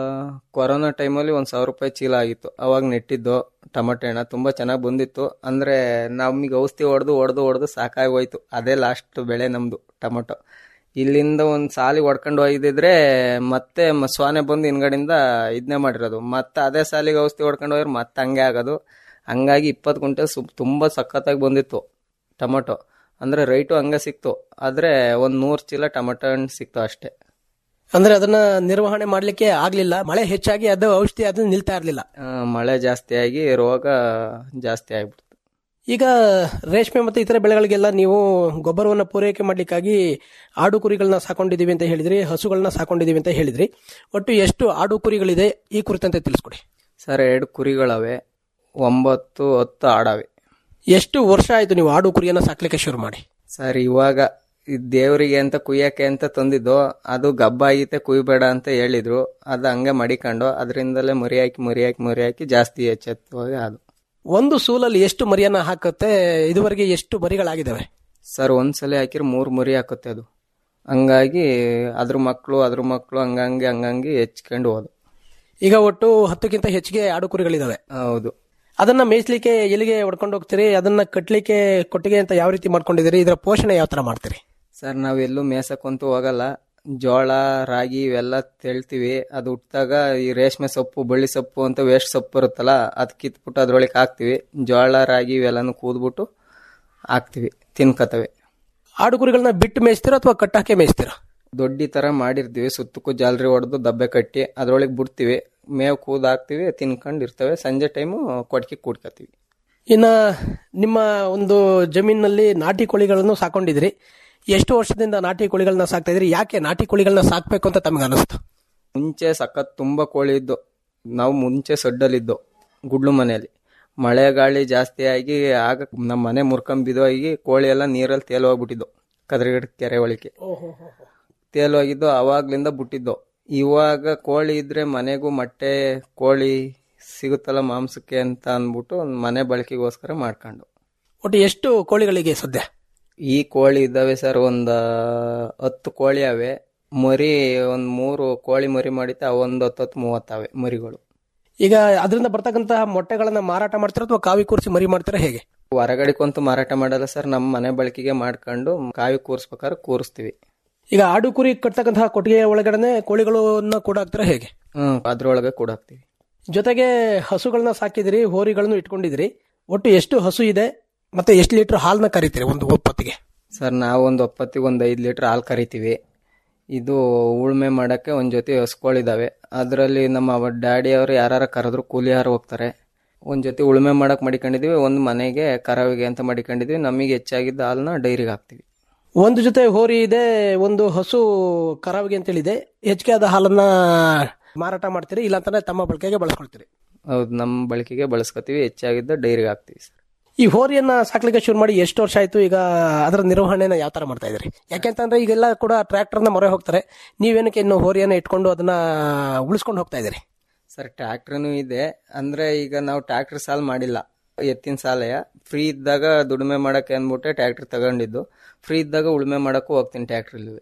Speaker 9: ಕೊರೋನಾ ಟೈಮಲ್ಲಿ ಒಂದು ಸಾವಿರ ರೂಪಾಯಿ ಚೀಲ ಆಗಿತ್ತು ಅವಾಗ ನೆಟ್ಟಿದ್ದು ಟೊಮಟೊ ಹಣ್ಣು ತುಂಬ ಚೆನ್ನಾಗಿ ಬಂದಿತ್ತು ಅಂದರೆ ನಮಗೆ ಔಷಧಿ ಹೊಡೆದು ಹೊಡೆದು ಹೊಡೆದು ಸಾಕಾಗಿ ಹೋಯ್ತು ಅದೇ ಲಾಸ್ಟ್ ಬೆಳೆ ನಮ್ಮದು ಟೊಮೊಟೊ ಇಲ್ಲಿಂದ ಒಂದು ಸಾಲಿ ಹೊಡ್ಕೊಂಡು ಹೋಗಿದ್ರೆ ಮತ್ತೆ ಮ- ಸ್ವಾನೆ ಬಂದು ಹಿಂದ್ಗಡೆಯಿಂದ ಇದನ್ನೇ ಮಾಡಿರೋದು ಮತ್ತೆ ಅದೇ ಸಾಲಿಗೆ ಔಷಧಿ ಹೊಡ್ಕೊಂಡು ಹೋದ್ರೆ ಮತ್ತೆ ಹಂಗೆ ಆಗೋದು ಹಂಗಾಗಿ ಇಪ್ಪತ್ತು ಕುಂಟೆ ಸು ತುಂಬ ಸಖತ್ತಾಗಿ ಬಂದಿತ್ತು ಟೊಮೊಟೊ ಅಂದರೆ ರೈಟು ಹಂಗೆ ಸಿಕ್ತು ಆದರೆ ಒಂದು ನೂರು ಚೀಲ ಟೊಮೊಟೊ ಹಣ್ಣು ಸಿಕ್ತು ಅಷ್ಟೇ
Speaker 8: ಅಂದ್ರೆ ಅದನ್ನ ನಿರ್ವಹಣೆ ಮಾಡ್ಲಿಕ್ಕೆ ಆಗ್ಲಿಲ್ಲ ಮಳೆ ಹೆಚ್ಚಾಗಿ ಅದು ಔಷಧಿ ಅದು ನಿಲ್ತಾ ಇರ್ಲಿಲ್ಲ
Speaker 9: ಆ, ಮಳೆ ಜಾಸ್ತಿ ಆಗಿ ರೋಗ ಜಾಸ್ತಿ ಆಗ್ಬಿಡ್ತು
Speaker 8: ಈಗ ರೇಷ್ಮೆ ಮತ್ತು ಇತರ ಬೆಳೆಗಳಿಗೆಲ್ಲ ನೀವು ಗೊಬ್ಬರವನ್ನು ಪೂರೈಕೆ ಮಾಡ್ಲಿಕ್ಕಾಗಿ ಆಡು ಕುರಿಗಳನ್ನ ಸಾಕೊಂಡಿದೀವಿ ಅಂತ ಹೇಳಿದ್ರಿ ಹಸುಗಳನ್ನ ಸಾಕೊಂಡಿದೀವಿ ಅಂತ ಹೇಳಿದ್ರಿ ಒಟ್ಟು ಎಷ್ಟು ಆಡು ಕುರಿಗಳಿದೆ ಈ ಕುರಿತಂತೆ ತಿಳಿಸ್ಕೊಡಿ
Speaker 9: ಸರ್ ಎರಡು ಕುರಿಗಳವೆ ಒಂಬತ್ತು ಹತ್ತು ಆಡವೆ
Speaker 8: ಎಷ್ಟು ವರ್ಷ ಆಯ್ತು ನೀವು ಆಡು ಕುರಿಯನ್ನ ಸಾಕ್ಲಿಕ್ಕೆ ಶುರು ಮಾಡಿ
Speaker 9: ಸರ್ ಇವಾಗ ಇದ್ ದೇವರಿಗೆ ಅಂತ ಕುಯ್ಯಕ್ಕೆ ಅಂತ ತಂದಿದ್ದು ಅದು ಗಬ್ಬ ಆಗೈತೆ ಕುಯ್ಬೇಡ ಅಂತ ಹೇಳಿದ್ರು ಅದು ಹಂಗೆ ಮಡಿಕೊಂಡು ಅದರಿಂದಲೇ ಮರಿ ಹಾಕಿ ಮರಿ ಹಾಕಿ ಮರಿ ಹಾಕಿ ಜಾಸ್ತಿ ಎಚ್ಚೆತ್ತುವಾಗ ಅದು
Speaker 8: ಒಂದು ಸೂಲಲ್ಲಿ ಎಷ್ಟು ಮರಿಯನ್ನ ಹಾಕುತ್ತೆ ಇದುವರೆಗೆ ಎಷ್ಟು ಮರಿಗಳಾಗಿದ್ದಾವೆ
Speaker 9: ಸರ್ ಒಂದ್ಸಲ ಹಾಕಿದ್ರೆ ಮೂರು ಮರಿ ಹಾಕುತ್ತೆ ಅದು ಹಂಗಾಗಿ ಅದ್ರ ಮಕ್ಕಳು ಅದ್ರ ಮಕ್ಕಳು ಹಂಗಂಗೆ ಹಂಗಂಗೆ ಹೆಚ್ಕೊಂಡು ಹೋದು
Speaker 8: ಈಗ ಒಟ್ಟು ಹತ್ತಕ್ಕಿಂತ ಹೆಚ್ಚಿಗೆ ಆಡು ಕುರಿಗಳಿದಾವೆ
Speaker 9: ಹೌದು
Speaker 8: ಅದನ್ನ ಮೇಯಿಸ್ಲಿಕ್ಕೆ ಎಲ್ಲಿಗೆ ಹೊಡ್ಕೊಂಡು ಹೋಗ್ತೀರಿ ಅದನ್ನ ಕಟ್ಲಿಕ್ಕೆ ಕೊಟ್ಟಿಗೆ ಅಂತ ಯಾವ ರೀತಿ ಮಾಡ್ಕೊಂಡಿದ್ದೀರಿ ಇದರ ಪೋಷಣೆ ಯಾವ ತರ ಮಾಡ್ತೀರಿ
Speaker 9: ಸರ್ ನಾವೆಲ್ಲೂ ಮೇಸಕ್ಕಂತೂ ಹೋಗಲ್ಲ ಜೋಳ ರಾಗಿ ಇವೆಲ್ಲ ತೆಳ್ತೀವಿ ಅದು ಹುಟ್ಟಿದಾಗ ಈ ರೇಷ್ಮೆ ಸೊಪ್ಪು ಬಳ್ಳಿ ಸೊಪ್ಪು ಅಂತ ವೇಸ್ಟ್ ಸೊಪ್ಪು ಬರುತ್ತಲ್ಲ ಅದು ಕಿತ್ಬಿಟ್ಟು ಅದ್ರೊಳಗೆ ಹಾಕ್ತಿವಿ ಜೋಳ ರಾಗಿ ಇವೆಲ್ಲನೂ ಕೂದ್ಬಿಟ್ಟು ಹಾಕ್ತಿವಿ ತಿನ್ಕತವೆ
Speaker 8: ಆಡು ಕುರಿಗಳನ್ನ ಬಿಟ್ಟು ಮೇಯಿಸ್ತೀರಾ ಅಥವಾ ಕಟ್ಟಾಕೆ ಮೇಯಿಸ್ತೀರಾ
Speaker 9: ದೊಡ್ಡಿ ತರ ಮಾಡಿರ್ತೀವಿ ಸುತ್ತಕ್ಕೂ ಜಾಲರಿ ಹೊಡೆದು ದಬ್ಬೆ ಕಟ್ಟಿ ಅದ್ರೊಳಗೆ ಬಿಡ್ತೀವಿ ಮೇವು ಕೂದ್ ಹಾಕ್ತಿವಿ ತಿನ್ಕೊಂಡು ಇರ್ತವೆ ಸಂಜೆ ಟೈಮು ಕೊಡ್ಕಿ ಕೂಡ್ಕತೀವಿ
Speaker 8: ಇನ್ನ ನಿಮ್ಮ ಒಂದು ಜಮೀನಿನಲ್ಲಿ ನಾಟಿ ಕೋಳಿಗಳನ್ನು ಸಾಕೊಂಡಿದ್ರಿ ಎಷ್ಟು ವರ್ಷದಿಂದ ನಾಟಿ ಕೋಳಿಗಳನ್ನ ಸಾಕ್ತಾ ಇದ್ರಿ ಯಾಕೆ ನಾಟಿ ಕೋಳಿಗಳನ್ನ ಸಾಕ್ಬೇಕು ಅಂತ ತಮಗೆ ಅನಿಸ್ತು
Speaker 9: ಮುಂಚೆ ಸಖತ್ ತುಂಬಾ ಕೋಳಿ ಇದ್ದು ನಾವು ಮುಂಚೆ ಸಡ್ಡಲ್ಲಿದ್ದು ಗುಡ್ಲು ಮನೆಯಲ್ಲಿ ಮಳೆ ಗಾಳಿ ಜಾಸ್ತಿ ಆಗಿ ಆಗ ನಮ್ಮ ಮನೆ ಮುರ್ಕೊಂಡ್ ಬಿದ್ದೋಗಿ ಕೋಳಿ ಎಲ್ಲ ನೀರಲ್ಲಿ ತೇಲೋಗ್ಬಿಟ್ಟಿದ್ದು ಕದ್ರಗಡ ಕೆರೆ ಒಳಗೆ ತೇಲೋಗಿದ್ದು ಅವಾಗ್ಲಿಂದ ಬಿಟ್ಟಿದ್ದು ಇವಾಗ ಕೋಳಿ ಇದ್ರೆ ಮನೆಗೂ ಮೊಟ್ಟೆ ಕೋಳಿ ಸಿಗುತ್ತಲ್ಲ ಮಾಂಸಕ್ಕೆ ಅಂತ ಅಂದ್ಬಿಟ್ಟು ಒಂದ್ ಮನೆ ಬಳಕೆಗೋಸ್ಕರ ಮಾಡ್ಕೊಂಡು
Speaker 8: ಒಟ್ಟು ಎಷ್ಟು ಕೋಳಿಗಳಿಗೆ ಸದ್ಯ
Speaker 9: ಈ ಕೋಳಿ ಇದ್ದಾವೆ ಸರ್ ಒಂದ್ ಹತ್ತು ಕೋಳಿ ಅವೆ ಮರಿ ಒಂದ್ ಮೂರು ಕೋಳಿ ಮರಿ ಮಾಡಿತ್ತೆ ಒಂದ್ ಹತ್ತತ್ತು ಮೂವತ್ತವೆ ಮರಿಗಳು
Speaker 8: ಈಗ ಅದರಿಂದ ಬರ್ತಕ್ಕಂತಹ ಮೊಟ್ಟೆಗಳನ್ನ ಮಾರಾಟ ಮಾಡ್ತೀರಾ ಅಥವಾ ಕಾವಿ ಕೂರಿಸಿ ಮರಿ ಮಾಡ್ತೀರಾ ಹೇಗೆ
Speaker 9: ಹೊರಗಡೆಕೊಂತೂ ಮಾರಾಟ ಮಾಡಲ್ಲ ಸರ್ ನಮ್ಮ ಮನೆ ಬಳಕೆಗೆ ಮಾಡ್ಕೊಂಡು ಕಾವಿ ಕೂರಿಸ್ಬೇಕಾದ್ರೆ ಕೂರಿಸ್ತೀವಿ
Speaker 8: ಈಗ ಆಡು ಕುರಿ ಕಟ್ತಕ್ಕಂತಹ ಕೊಟ್ಟಿಗೆ ಒಳಗಡೆ ಕೋಳಿಗಳನ್ನ ಕೂಡ ಹಾಕ್ತೀರಾ ಹೇಗೆ
Speaker 9: ಹ್ಮ್ ಅದ್ರೊಳಗೆ ಕೂಡ ಹಾಕ್ತಿವಿ
Speaker 8: ಜೊತೆಗೆ ಹಸುಗಳನ್ನ ಸಾಕಿದಿರಿ ಹೋರಿಗಳನ್ನು ಇಟ್ಕೊಂಡಿದಿರಿ ಒಟ್ಟು ಎಷ್ಟು ಹಸು ಇದೆ ಮತ್ತೆ ಎಷ್ಟು ಲೀಟರ್ ಹಾಲನ್ನ ಕರಿತೀರಿ ಒಂದು ಒಪ್ಪತ್ತಿಗೆ
Speaker 9: ಸರ್ ನಾವು ಒಂದು ಒಪ್ಪತ್ತಿಗೆ ಒಂದು ಐದು ಲೀಟರ್ ಹಾಲು ಕರಿತೀವಿ ಇದು ಉಳುಮೆ ಮಾಡಕ್ಕೆ ಒಂದ್ ಜೊತೆ ಹಸ್ಗಳಿದಾವೆ ಅದರಲ್ಲಿ ನಮ್ಮ ಡ್ಯಾಡಿ ಅವರು ಯಾರು ಕರೆದ್ರು ಕೂಲಿಯಾರು ಹೋಗ್ತಾರೆ ಒಂದ್ ಜೊತೆ ಉಳುಮೆ ಮಾಡಕ್ ಮಡಿಕೊಂಡಿದೀವಿ ಒಂದ್ ಮನೆಗೆ ಕರಾವಿಗೆ ಅಂತ ಮಡಿಕೊಂಡಿದೀವಿ ನಮಗೆ ಹೆಚ್ಚಾಗಿದ್ದ ಹಾಲನ್ನ ಡೈರಿಗೆ ಹಾಕ್ತಿವಿ
Speaker 8: ಒಂದು ಜೊತೆ ಹೋರಿ ಇದೆ ಒಂದು ಹಸು ಕರಾವಿಗೆ ಅಂತೇಳಿದೆ ಹೆಚ್ಚಿಗೆ ಆದ ಹಾಲನ್ನ ಮಾರಾಟ ಮಾಡ್ತೀರಿ ಇಲ್ಲಾಂತಾನೆ ತಮ್ಮ ಬಳಕೆಗೆ ಬಳಸ್ಕೊಳ್ತೀರಿ
Speaker 9: ಹೌದು ನಮ್ಮ ಬಳಕೆಗೆ ಬಳಸ್ಕೊತೀವಿ ಹೆಚ್ಚಾಗಿದ್ದ ಡೈರಿಗೆ ಹಾಕ್ತಿವಿ ಸರ್
Speaker 8: ಈ ಹೋರಿಯನ್ನ ಸಾಕ್ಲಿಕ್ಕೆ ಶುರು ಮಾಡಿ ಎಷ್ಟು ವರ್ಷ ಆಯ್ತು ಈಗ ಅದರ ನಿರ್ವಹಣೆನ ಯಾವ ತರ ಮಾಡ್ತಾ ಇದ್ರಿ ಯಾಕೆಂತಂದ್ರೆ ಈಗೆಲ್ಲ ಕೂಡ ಟ್ರ್ಯಾಕ್ಟರ್ನ ಮೊರೆ ಹೋಗ್ತಾರೆ ನೀವೇನಕ್ಕೆ ಇನ್ನು ಹೋರಿಯನ್ನ ಇಟ್ಕೊಂಡು ಅದನ್ನ ಉಳಿಸ್ಕೊಂಡು ಹೋಗ್ತಾ ಇದ್ದೀರಿ
Speaker 9: ಸರ್ ಟ್ರ್ಯಾಕ್ಟರ್ನು ಇದೆ ಅಂದ್ರೆ ಈಗ ನಾವು ಟ್ರ್ಯಾಕ್ಟರ್ ಸಾಲ ಮಾಡಿಲ್ಲ ಎತ್ತಿನ ಸಾಲಯ ಫ್ರೀ ಇದ್ದಾಗ ದುಡಿಮೆ ಮಾಡಕ್ಕೆ ಅಂದ್ಬಿಟ್ಟೆ ಟ್ರ್ಯಾಕ್ಟರ್ ತಗೊಂಡಿದ್ದು ಫ್ರೀ ಇದ್ದಾಗ ಉಳುಮೆ ಮಾಡಕ್ಕೂ ಹೋಗ್ತೀನಿ ಟ್ರ್ಯಾಕ್ಟ್ರಲ್ಲಿ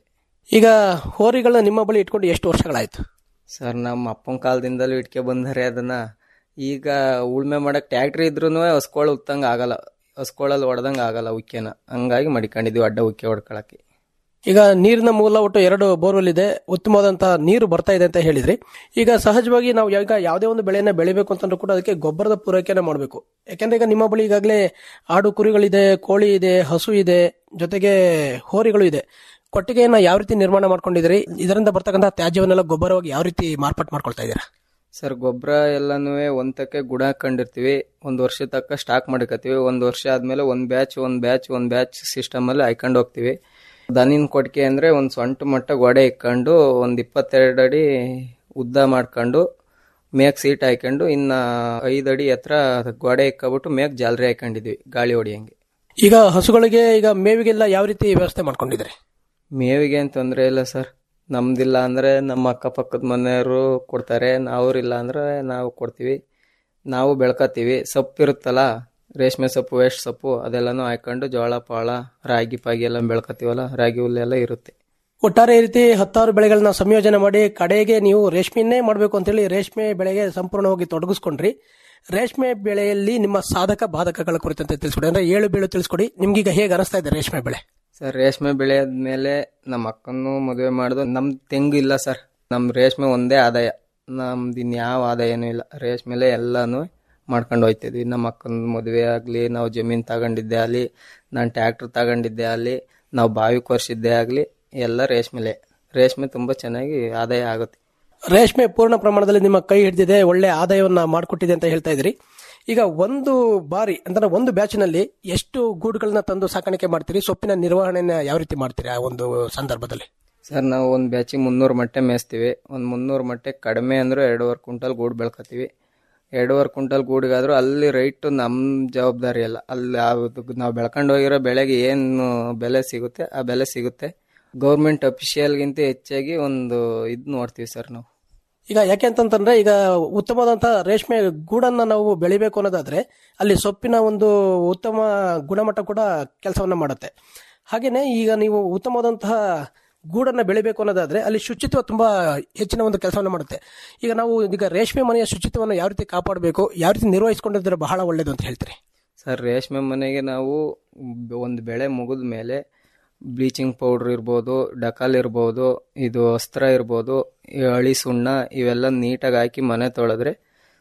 Speaker 8: ಈಗ ಹೋರಿಗಳನ್ನ ನಿಮ್ಮ ಬಳಿ ಇಟ್ಕೊಂಡು ಎಷ್ಟು ವರ್ಷಗಳಾಯ್ತು
Speaker 9: ಸರ್ ನಮ್ಮ ಅಪ್ಪನ ಕಾಲದಿಂದಲೂ ಇಟ್ಕೆ ಬಂದರೆ ಅದನ್ನ ಈಗ ಉಳ್ಮೆ ಮಾಡಕ್ ಟ್ಯಾಕ್ಟ್ರಿ ಇದ್ರೂ ಹೊಸ್ಕೊಳ್ ಉತ್ತಂಗ ಆಗಲ್ಲ ಹೊಸ್ಕೊಳಲ್ಲಿ ಹೊಡೆದಂಗ ಆಗಲ್ಲ ಉಕ್ಕೆನ ಹಂಗಾಗಿ ಮಡಿಕೊಂಡಿದ್ವಿ ಅಡ್ಡ ಉಕ್ಕೆ ಹೊಡ್ಕೊಳಕ್ಕೆ
Speaker 8: ಈಗ ನೀರಿನ ಮೂಲ ಒಟ್ಟು ಎರಡು ಬೋರ್ವೆಲ್ ಇದೆ ಉತ್ತಮವಾದಂತಹ ನೀರು ಬರ್ತಾ ಇದೆ ಅಂತ ಹೇಳಿದ್ರಿ ಈಗ ಸಹಜವಾಗಿ ನಾವು ಈಗ ಯಾವುದೇ ಒಂದು ಬೆಳೆಯನ್ನ ಬೆಳಿಬೇಕು ಅಂತಂದ್ರೂ ಕೂಡ ಅದಕ್ಕೆ ಗೊಬ್ಬರದ ಪೂರೈಕೆನ ಮಾಡಬೇಕು ಯಾಕಂದ್ರೆ ಈಗ ನಿಮ್ಮ ಬಳಿ ಈಗಾಗಲೇ ಆಡು ಕುರಿಗಳಿದೆ ಕೋಳಿ ಇದೆ ಹಸು ಇದೆ ಜೊತೆಗೆ ಹೋರಿಗಳು ಇದೆ ಕೊಟ್ಟಿಗೆಯನ್ನ ಯಾವ ರೀತಿ ನಿರ್ಮಾಣ ಮಾಡ್ಕೊಂಡಿದ್ದೀರಿ ಇದರಿಂದ ಬರ್ತಕ್ಕಂಥ ತ್ಯಾಜ್ಯವನ್ನೆಲ್ಲ ಗೊಬ್ಬರವಾಗಿ ಯಾವ ರೀತಿ ಮಾರ್ಪಾಟ್ ಮಾಡ್ಕೊಳ್ತಾ ಇದ್ದೀರಾ
Speaker 9: ಸರ್ ಗೊಬ್ಬರ ಎಲ್ಲನೂ ಒಂದಕ್ಕೆ ಗುಡ ಹಾಕೊಂಡಿರ್ತೀವಿ ಒಂದು ವರ್ಷ ತಕ್ಕ ಸ್ಟಾಕ್ ಮಾಡ್ಕೋತೀವಿ ಒಂದು ವರ್ಷ ಆದ್ಮೇಲೆ ಒಂದು ಬ್ಯಾಚ್ ಒಂದು ಬ್ಯಾಚ್ ಒಂದು ಬ್ಯಾಚ್ ಸಿಸ್ಟಮ್ ಅಲ್ಲಿ ಹಾಕೊಂಡು ಹೋಗ್ತೀವಿ ದನಿನ ಕೊಟ್ಟಿಗೆ ಅಂದ್ರೆ ಒಂದು ಸೊಂಟ ಮಟ್ಟ ಗೋಡೆ ಇಕ್ಕೊಂಡು ಒಂದು ಇಪ್ಪತ್ತೆರಡು ಅಡಿ ಉದ್ದ ಮಾಡ್ಕೊಂಡು ಮೇಕ್ ಸೀಟ್ ಹಾಕೊಂಡು ಇನ್ನ ಐದು ಅಡಿ ಹತ್ರ ಗೋಡೆ ಇಕ್ಕಬಿಟ್ಟು ಮೇಕ್ ಜಾಲರಿ ಹಾಕೊಂಡಿದ್ವಿ ಗಾಳಿ ಹೊಡಿಯಂಗೆ
Speaker 8: ಈಗ ಹಸುಗಳಿಗೆ ಈಗ ಮೇವಿಗೆಲ್ಲ ಯಾವ ರೀತಿ ವ್ಯವಸ್ಥೆ ಮಾಡ್ಕೊಂಡಿದ್ದೀರಿ
Speaker 9: ಮೇವಿಗೆ ಏನ್ ತೊಂದರೆ ಇಲ್ಲ ಸರ್ ನಮ್ದಿಲ್ಲ ಅಂದ್ರೆ ನಮ್ಮ ಅಕ್ಕಪಕ್ಕದ ಮನೆಯವರು ಕೊಡ್ತಾರೆ ಅವ್ರಿಲ್ಲ ಅಂದ್ರೆ ನಾವು ಕೊಡ್ತೀವಿ ನಾವು ಬೆಳ್ಕತ್ತೀವಿ ಸೊಪ್ಪು ಇರುತ್ತಲ್ಲ ರೇಷ್ಮೆ ಸೊಪ್ಪು ವೇಸ್ಟ್ ಸೊಪ್ಪು ಅದೆಲ್ಲನೂ ಹಾಕೊಂಡು ಜೋಳ ಪಾಳ ರಾಗಿ ಪಾಗಿ ಎಲ್ಲ ಬೆಳ್ಕತ್ತೀವಲ್ಲ ರಾಗಿ ಹುಲ್ಲೆಲ್ಲ ಇರುತ್ತೆ
Speaker 8: ಒಟ್ಟಾರೆ ಈ ರೀತಿ ಹತ್ತಾರು ಬೆಳೆಗಳನ್ನ ಸಂಯೋಜನೆ ಮಾಡಿ ಕಡೆಗೆ ನೀವು ರೇಷ್ಮೆಯನ್ನೇ ಮಾಡಬೇಕು ಅಂತೇಳಿ ರೇಷ್ಮೆ ಬೆಳೆಗೆ ಸಂಪೂರ್ಣವಾಗಿ ತೊಡಗಿಸ್ಕೊಂಡ್ರಿ ರೇಷ್ಮೆ ಬೆಳೆಯಲ್ಲಿ ನಿಮ್ಮ ಸಾಧಕ ಬಾಧಕಗಳ ಕುರಿತಂತೆ ತಿಳಿಸ್ಕೊಡಿ ಅಂದ್ರೆ ಏಳು ಬೀಳು ತಿಳಿಸ್ಕೊಡಿ ನಿಮ್ಗೀಗ ಹೇಗೆ ಅನಿಸ್ತಾ ಇದೆ ರೇಷ್ಮೆ ಬೆಳೆ
Speaker 9: ಸರ್ ರೇಷ್ಮೆ ಬೆಳೆ ಆದ್ಮೇಲೆ ನಮ್ಮ ಅಕ್ಕನ್ನು ಮದುವೆ ಮಾಡಿದ್ರು ನಮ್ ತೆಂಗು ಇಲ್ಲ ಸರ್ ನಮ್ ರೇಷ್ಮೆ ಒಂದೇ ಆದಾಯ ನಮ್ದು ಇನ್ಯಾವ ಆದಾಯನೂ ಇಲ್ಲ ರೇಷ್ಮೆಲೆ ಎಲ್ಲಾನು ಮಾಡ್ಕೊಂಡು ಹೋಯ್ತಿದ್ವಿ ನಮ್ಮ ಅಕ್ಕನ ಮದುವೆ ಆಗಲಿ ನಾವು ಜಮೀನು ತಗೊಂಡಿದ್ದೆ ಆಗಲಿ ನಾನು ಟ್ಯಾಕ್ಟರ್ ತಗೊಂಡಿದ್ದೆ ಆಗಲಿ ನಾವು ಬಾವಿ ಕೊರ್ಸಿದ್ದೆ ಆಗಲಿ ಎಲ್ಲ ರೇಷ್ಮೆಲೆ ರೇಷ್ಮೆ ತುಂಬಾ ಚೆನ್ನಾಗಿ ಆದಾಯ ಆಗುತ್ತೆ
Speaker 8: ರೇಷ್ಮೆ ಪೂರ್ಣ ಪ್ರಮಾಣದಲ್ಲಿ ನಿಮ್ಮ ಕೈ ಹಿಡಿದಿದೆ ಒಳ್ಳೆ ಆದಾಯವನ್ನ ಮಾಡಿಕೊಟ್ಟಿದೆ ಅಂತ ಹೇಳ್ತಾ ಇದ್ರಿ ಈಗ ಒಂದು ಬಾರಿ ಅಂದ್ರೆ ಒಂದು ಬ್ಯಾಚಿನಲ್ಲಿ ಎಷ್ಟು ಗೂಡುಗಳನ್ನ ತಂದು ಸಾಕಾಣಿಕೆ ಮಾಡ್ತೀರಿ ಸೊಪ್ಪಿನ ನಿರ್ವಹಣೆನ ಯಾವ ರೀತಿ ಮಾಡ್ತೀರಿ ಆ ಒಂದು ಸಂದರ್ಭದಲ್ಲಿ
Speaker 9: ಸರ್ ನಾವು ಒಂದು ಬ್ಯಾಚಿಗೆ ಮುನ್ನೂರು ಮೊಟ್ಟೆ ಮೇಯಿಸ್ತೀವಿ ಒಂದು ಮುನ್ನೂರು ಮೊಟ್ಟೆ ಕಡಿಮೆ ಅಂದ್ರೆ ಎರಡೂವರೆ ಕ್ವಿಂಟಲ್ ಗೂಡು ಬೆಳ್ಕೊತೀವಿ ಎರಡೂವರೆ ಕ್ವಿಂಟಲ್ ಗೂಡಿಗಾದ್ರೂ ಅಲ್ಲಿ ರೈಟ್ ನಮ್ಮ ಜವಾಬ್ದಾರಿ ಅಲ್ಲ ಅಲ್ಲಿ ನಾವು ಬೆಳ್ಕೊಂಡು ಹೋಗಿರೋ ಬೆಳೆಗೆ ಏನು ಬೆಲೆ ಸಿಗುತ್ತೆ ಆ ಬೆಲೆ ಸಿಗುತ್ತೆ ಗೌರ್ಮೆಂಟ್ ಅಫಿಷಿಯಲ್ಗಿಂತ ಹೆಚ್ಚಾಗಿ ಒಂದು ಇದು ನೋಡ್ತೀವಿ ಸರ್ ನಾವು
Speaker 8: ಈಗ ಯಾಕೆ ಅಂತಂತಂದ್ರೆ ಈಗ ಉತ್ತಮವಾದಂತಹ ರೇಷ್ಮೆ ಗೂಡನ್ನ ನಾವು ಬೆಳಿಬೇಕು ಅನ್ನೋದಾದ್ರೆ ಅಲ್ಲಿ ಸೊಪ್ಪಿನ ಒಂದು ಉತ್ತಮ ಗುಣಮಟ್ಟ ಕೂಡ ಕೆಲಸವನ್ನ ಮಾಡುತ್ತೆ ಹಾಗೇನೆ ಈಗ ನೀವು ಉತ್ತಮವಾದಂತಹ ಗೂಡನ್ನ ಬೆಳಿಬೇಕು ಅನ್ನೋದಾದ್ರೆ ಅಲ್ಲಿ ಶುಚಿತ್ವ ತುಂಬಾ ಹೆಚ್ಚಿನ ಒಂದು ಕೆಲಸವನ್ನ ಮಾಡುತ್ತೆ ಈಗ ನಾವು ಈಗ ರೇಷ್ಮೆ ಮನೆಯ ಶುಚಿತ್ವವನ್ನು ಯಾವ ರೀತಿ ಕಾಪಾಡಬೇಕು ಯಾವ ರೀತಿ ನಿರ್ವಹಿಸಿಕೊಂಡಿದ್ರೆ ಬಹಳ ಒಳ್ಳೇದು ಅಂತ ಹೇಳ್ತೀರಿ
Speaker 9: ಸರ್ ರೇಷ್ಮೆ ಮನೆಗೆ ನಾವು ಒಂದು ಬೆಳೆ ಮುಗಿದ ಮೇಲೆ ಬ್ಲೀಚಿಂಗ್ ಪೌಡ್ರ್ ಇರ್ಬೋದು ಡಕಾಲ್ ಇರ್ಬೋದು ಇದು ಅಸ್ತ್ರ ಇರ್ಬೋದು ಈ ಹಳಿ ಸುಣ್ಣ ಇವೆಲ್ಲ ನೀಟಾಗಿ ಹಾಕಿ ಮನೆ ತೊಳೆದ್ರೆ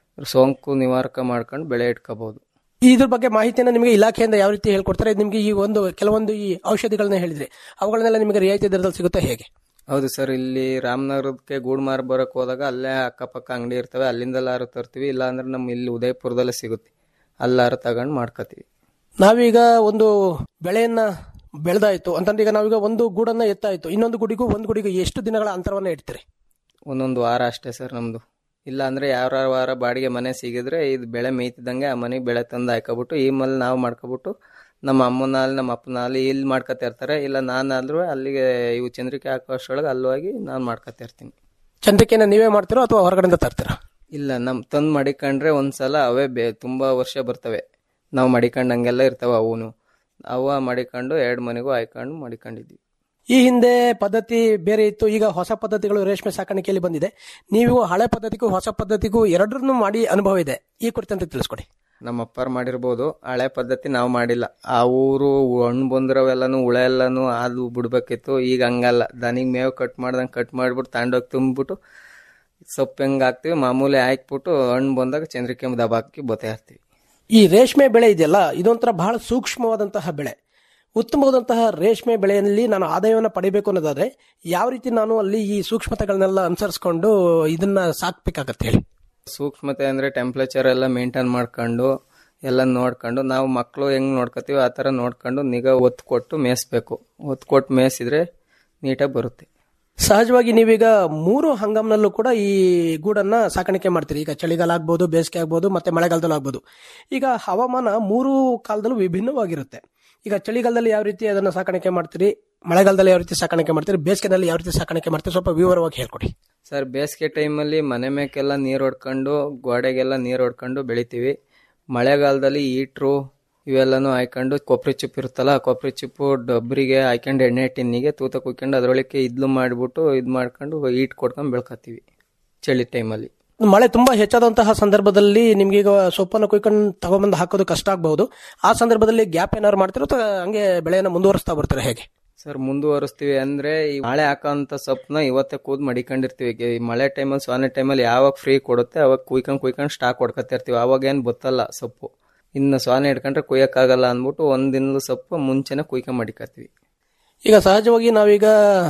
Speaker 9: ಸೋಂಕು ನಿವಾರಕ ಮಾಡ್ಕೊಂಡು ಬೆಳೆ ಇಟ್ಕೋಬಹುದು
Speaker 8: ಇದ್ರ ಬಗ್ಗೆ ಮಾಹಿತಿಯನ್ನ ನಿಮಗೆ ಇಲಾಖೆಯಿಂದ ಯಾವ ರೀತಿ ಹೇಳ್ಕೊಡ್ತಾರೆ ನಿಮಗೆ ಈ ಒಂದು ಕೆಲವೊಂದು ಈ ಔಷಧಿಗಳನ್ನ ಹೇಳಿದ್ರೆ ಅವುಗಳನ್ನೆಲ್ಲ ನಿಮಗೆ ರಿಯಾಯಿತಿ ದರದಲ್ಲಿ ಸಿಗುತ್ತೆ ಹೇಗೆ
Speaker 9: ಹೌದು ಸರ್ ಇಲ್ಲಿ ರಾಮನಗರಕ್ಕೆ ಗೂಡ್ ಮಾರ್ ಬರಕ್ ಹೋದಾಗ ಅಲ್ಲೇ ಅಕ್ಕಪಕ್ಕ ಅಂಗಡಿ ಇರ್ತವೆ ಅಲ್ಲಿಂದಲಾರು ತರ್ತೀವಿ ಇಲ್ಲ ಅಂದ್ರೆ ನಮ್ಮ ಇಲ್ಲಿ ಉದಯಪುರದಲ್ಲೇ ಸಿಗುತ್ತೆ ಅಲ್ಲಾರು ತಗೊಂಡು ಮಾಡ್ಕೋತೀವಿ
Speaker 8: ನಾವೀಗ ಒಂದು ಬೆಳೆಯನ್ನ ಬೆಳೆದಾಯ್ತು ಅಂತಂದ್ರೆ ಈಗ ನಾವೀಗ ಒಂದು ಗೂಡನ್ನ ಎತ್ತಾಯ್ತು ಇನ್ನೊಂದು ಗುಡಿಗೂ ಒಂದು ಗುಡಿಗೂ ಎಷ್ಟು ದಿನಗಳ ಅಂತರವನ್ನ ಇಡ್ತೀರಿ
Speaker 9: ಒಂದೊಂದು ವಾರ ಅಷ್ಟೇ ಸರ್ ನಮ್ದು ಇಲ್ಲ ಅಂದ್ರೆ ಯಾವ ವಾರ ಬಾಡಿಗೆ ಮನೆ ಸಿಗಿದ್ರೆ ಇದು ಬೆಳೆ ಮೇಯ್ತಿದ್ದಂಗೆ ಆ ಮನೆಗೆ ಬೆಳೆ ತಂದು ಹಾಕೋಬಿಟ್ಟು ಈ ಮಲ್ಲಿ ನಾವು ಮಾಡ್ಕೊಬಿಟ್ಟು ನಮ್ಮ ಅಮ್ಮನ ಹಾಲು ನಮ್ಮ ಅಪ್ಪನ ಹಾಲು ಇಲ್ಲಿ ಮಾಡ್ಕೊತಾ ಇರ್ತಾರೆ ಇಲ್ಲ ನಾನಾದ್ರೂ ಅಲ್ಲಿಗೆ ಇವು ಚಂದ್ರಿಕೆ ಹಾಕೋ ಅಷ್ಟರೊಳಗೆ ಅಲ್ಲಿ ಹೋಗಿ ನಾನು ಮಾಡ್ಕೊತಾ ಇರ್ತೀನಿ
Speaker 8: ಚಂದ್ರಿಕೆನ ನೀವೇ ಮಾಡ್ತೀರೋ ಅಥವಾ ಹೊರಗಡೆಯಿಂದ ತರ್ತೀರಾ
Speaker 9: ಇಲ್ಲ ನಮ್ ತಂದು ಮಡಿಕೊಂಡ್ರೆ ಒಂದ್ಸಲ ಅವೇ ಬೇ ತುಂಬಾ ವರ್ಷ ಬರ್ತವೆ ನಾವು ಮಡಿಕೊಂಡಂಗೆಲ್ಲ ಇರ್ತಾವ ಅವನು ಅವ ಮಡಿಕೊಂಡು ಎರಡು ಮನೆಗೂ ಹಾಕೊಂಡು ಮಡಿಕೊಂಡಿದ್ವಿ
Speaker 8: ಈ ಹಿಂದೆ ಪದ್ಧತಿ ಬೇರೆ ಇತ್ತು ಈಗ ಹೊಸ ಪದ್ಧತಿಗಳು ರೇಷ್ಮೆ ಸಾಕಾಣಿಕೆಯಲ್ಲಿ ಬಂದಿದೆ ನೀವು ಹಳೆ ಪದ್ಧತಿಗೂ ಹೊಸ ಪದ್ಧತಿಗೂ ಎರಡರನ್ನು ಮಾಡಿ ಅನುಭವ ಇದೆ ಈ ಕುರಿತಂತೆ ತಿಳಿಸ್ಕೊಡಿ
Speaker 9: ನಮ್ಮ ಅಪ್ಪಾರ್ ಮಾಡಿರ್ಬೋದು ಹಳೆ ಪದ್ಧತಿ ನಾವು ಮಾಡಿಲ್ಲ ಆ ಊರು ಹಣ್ಣು ಬಂದಿರೋವೆಲ್ಲನು ಹುಳ ಎಲ್ಲಾನು ಅದು ಬಿಡ್ಬೇಕಿತ್ತು ಈಗ ಹಂಗಲ್ಲ ದನಿಗ್ ಮೇವು ಕಟ್ ಮಾಡ್ದಂಗೆ ಕಟ್ ಮಾಡ್ಬಿಟ್ಟು ತಗೊಂಡೋಗಿ ತುಂಬಿಬಿಟ್ಟು ಸೊಪ್ಪು ಹೆಂಗ್ ಹಾಕ್ತಿವಿ ಮಾಮೂಲಿ ಹಾಕ್ಬಿಟ್ಟು ಹಣ್ಣು ಬಂದಾಗ ಚಂದ್ರಿಕೆ ದಬ ಹಾಕಿ ಬತ್ತಾ ಇರ್ತೀವಿ
Speaker 8: ಈ ರೇಷ್ಮೆ ಬೆಳೆ ಇದೆಯಲ್ಲ ಇದೊಂಥರ ಬಹಳ ಸೂಕ್ಷ್ಮವಾದಂತಹ ಬೆಳೆ ಉತ್ತಮವಾದಂತಹ ರೇಷ್ಮೆ ಬೆಳೆಯಲ್ಲಿ ನಾನು ಆದಾಯವನ್ನು ಪಡಿಬೇಕು ಅನ್ನೋದಾದ್ರೆ ಯಾವ ರೀತಿ ನಾನು ಅಲ್ಲಿ ಈ ಸೂಕ್ಷ್ಮತೆಗಳನ್ನೆಲ್ಲ ಅನುಸರಿಸ್ಕೊಂಡು ಇದನ್ನ ಸಾಕ್ಬೇಕಾಗತ್ತೆ ಹೇಳಿ
Speaker 9: ಸೂಕ್ಷ್ಮತೆ ಅಂದ್ರೆ ಟೆಂಪ್ರೇಚರ್ ಎಲ್ಲ ಮೇಂಟೈನ್ ಮಾಡ್ಕೊಂಡು ಎಲ್ಲ ನೋಡ್ಕೊಂಡು ನಾವು ಮಕ್ಕಳು ಹೆಂಗ್ ನೋಡ್ಕೋತೀವಿ ಆ ಥರ ನೋಡ್ಕೊಂಡು ನಿಗಾ ಒತ್ತು ಕೊಟ್ಟು ಮೇಯಿಸ್ಬೇಕು ಒತ್ತು ಕೊಟ್ಟು ಮೇಯಿಸಿದ್ರೆ ನೀಟಾಗಿ ಬರುತ್ತೆ
Speaker 8: ಸಹಜವಾಗಿ ನೀವೀಗ ಮೂರು ಹಂಗಾಮ್ನಲ್ಲೂ ಕೂಡ ಈ ಗೂಡನ್ನ ಸಾಕಾಣಿಕೆ ಮಾಡ್ತೀರಿ ಈಗ ಚಳಿಗಾಲ ಆಗ್ಬೋದು ಬೇಸಿಗೆ ಆಗ್ಬೋದು ಮತ್ತೆ ಮಳೆಗಾಲದಲ್ಲೂ ಆಗ್ಬೋದು ಈಗ ಹವಾಮಾನ ಮೂರು ಕಾಲದಲ್ಲೂ ವಿಭಿನ್ನವಾಗಿರುತ್ತೆ ಈಗ ಚಳಿಗಾಲದಲ್ಲಿ ಯಾವ ರೀತಿ ಅದನ್ನ ಸಾಕಾಣಿಕೆ ಮಾಡ್ತೀರಿ ಮಳೆಗಾಲದಲ್ಲಿ ಯಾವ ರೀತಿ ಸಾಕಾಣಿಕೆ ಮಾಡ್ತೀರಿ ಬೇಸಿಗೆನಲ್ಲಿ ಯಾವ ರೀತಿ ಸಾಕಾಣಿಕೆ ಮಾಡ್ತೀರಿ ಸ್ವಲ್ಪ ವಿವರವಾಗಿ ಹೇಳ್ಕೊಡಿ
Speaker 9: ಸರ್ ಬೇಸಿಗೆ ಟೈಮಲ್ಲಿ ಮನೆ ಮೇಕೆಲ್ಲ ನೀರು ಹೊಡ್ಕೊಂಡು ಗೋಡೆಗೆಲ್ಲ ನೀರು ಹೊಡ್ಕೊಂಡು ಬೆಳಿತೀವಿ ಮಳೆಗಾಲದಲ್ಲಿ ಈಟ್ರು ಇವೆಲ್ಲನೂ ಹಾಕೊಂಡು ಕೊಬ್ಬರಿ ಚಿಪ್ಪು ಇರುತ್ತಲ್ಲ ಆ ಕೊಬ್ಬರಿ ಚಿಪ್ಪು ಡಬ್ರಿಗೆ ಹಾಕೊಂಡು ಎಣ್ಣೆ ಟಿನ್ನಿಗೆ ತೂತ ಕುಯ್ಕೊಂಡು ಅದರೊಳಗೆ ಇದ್ಲು ಮಾಡಿಬಿಟ್ಟು ಇದು ಮಾಡ್ಕೊಂಡು ಈಟ್ ಕೊಡ್ಕೊಂಡು ಬೆಳ್ಕೊತೀವಿ ಚಳಿ ಟೈಮಲ್ಲಿ
Speaker 8: ಮಳೆ ತುಂಬಾ ಹೆಚ್ಚಾದಂತಹ ಸಂದರ್ಭದಲ್ಲಿ ನಿಮ್ಗೆ ಈಗ ಸೊಪ್ಪನ್ನು ಕುಯ್ಕೊಂಡು ತಗೊಂಬಂದು ಹಾಕೋದು ಕಷ್ಟ ಆಗಬಹುದು ಆ ಸಂದರ್ಭದಲ್ಲಿ ಗ್ಯಾಪ್ ಏನಾದ್ರು ಮಾಡ್ತಿರೋ ಅಥವಾ ಹಂಗೆ ಬೆಳೆಯನ್ನು ಮುಂದುವರಿಸ್ತಾ ಬರ್ತಾರೆ ಹೇಗೆ
Speaker 9: ಸರ್ ಮುಂದುವರಿಸ್ತೀವಿ ಅಂದ್ರೆ ಈ ಮಳೆ ಹಾಕೋಂಥ ಸೊಪ್ಪನ್ನ ಇವತ್ತೇ ಕೂದ್ ಮಡಿಕೊಂಡಿರ್ತೀವಿ ಈ ಮಳೆ ಟೈಮಲ್ಲಿ ಸೊನ್ನೆ ಟೈಮಲ್ಲಿ ಯಾವಾಗ ಫ್ರೀ ಕೊಡುತ್ತೆ ಅವಾಗ ಕುಯ್ಕೊಂಡು ಕುಯ್ಕೊಂಡು ಸ್ಟಾಕ್ ಹೊಡ್ಕೊತಾ ಇರ್ತೀವಿ ಅವಾಗ ಏನು ಗೊತ್ತಲ್ಲ ಸೊಪ್ಪು ಇನ್ನು ಸೊನೆ ಹಿಡ್ಕೊಂಡ್ರೆ ಕುಯ್ಯಕ್ಕಾಗಲ್ಲ ಅಂದ್ಬಿಟ್ಟು ಒಂದಿನದ ಸೊಪ್ಪು ಮುಂಚೆನೆ ಕುಯ್ಕೊಂಡ್ ಮಡಿಕತ್ತೀವಿ
Speaker 8: ಈಗ ಸಹಜವಾಗಿ ನಾವೀಗ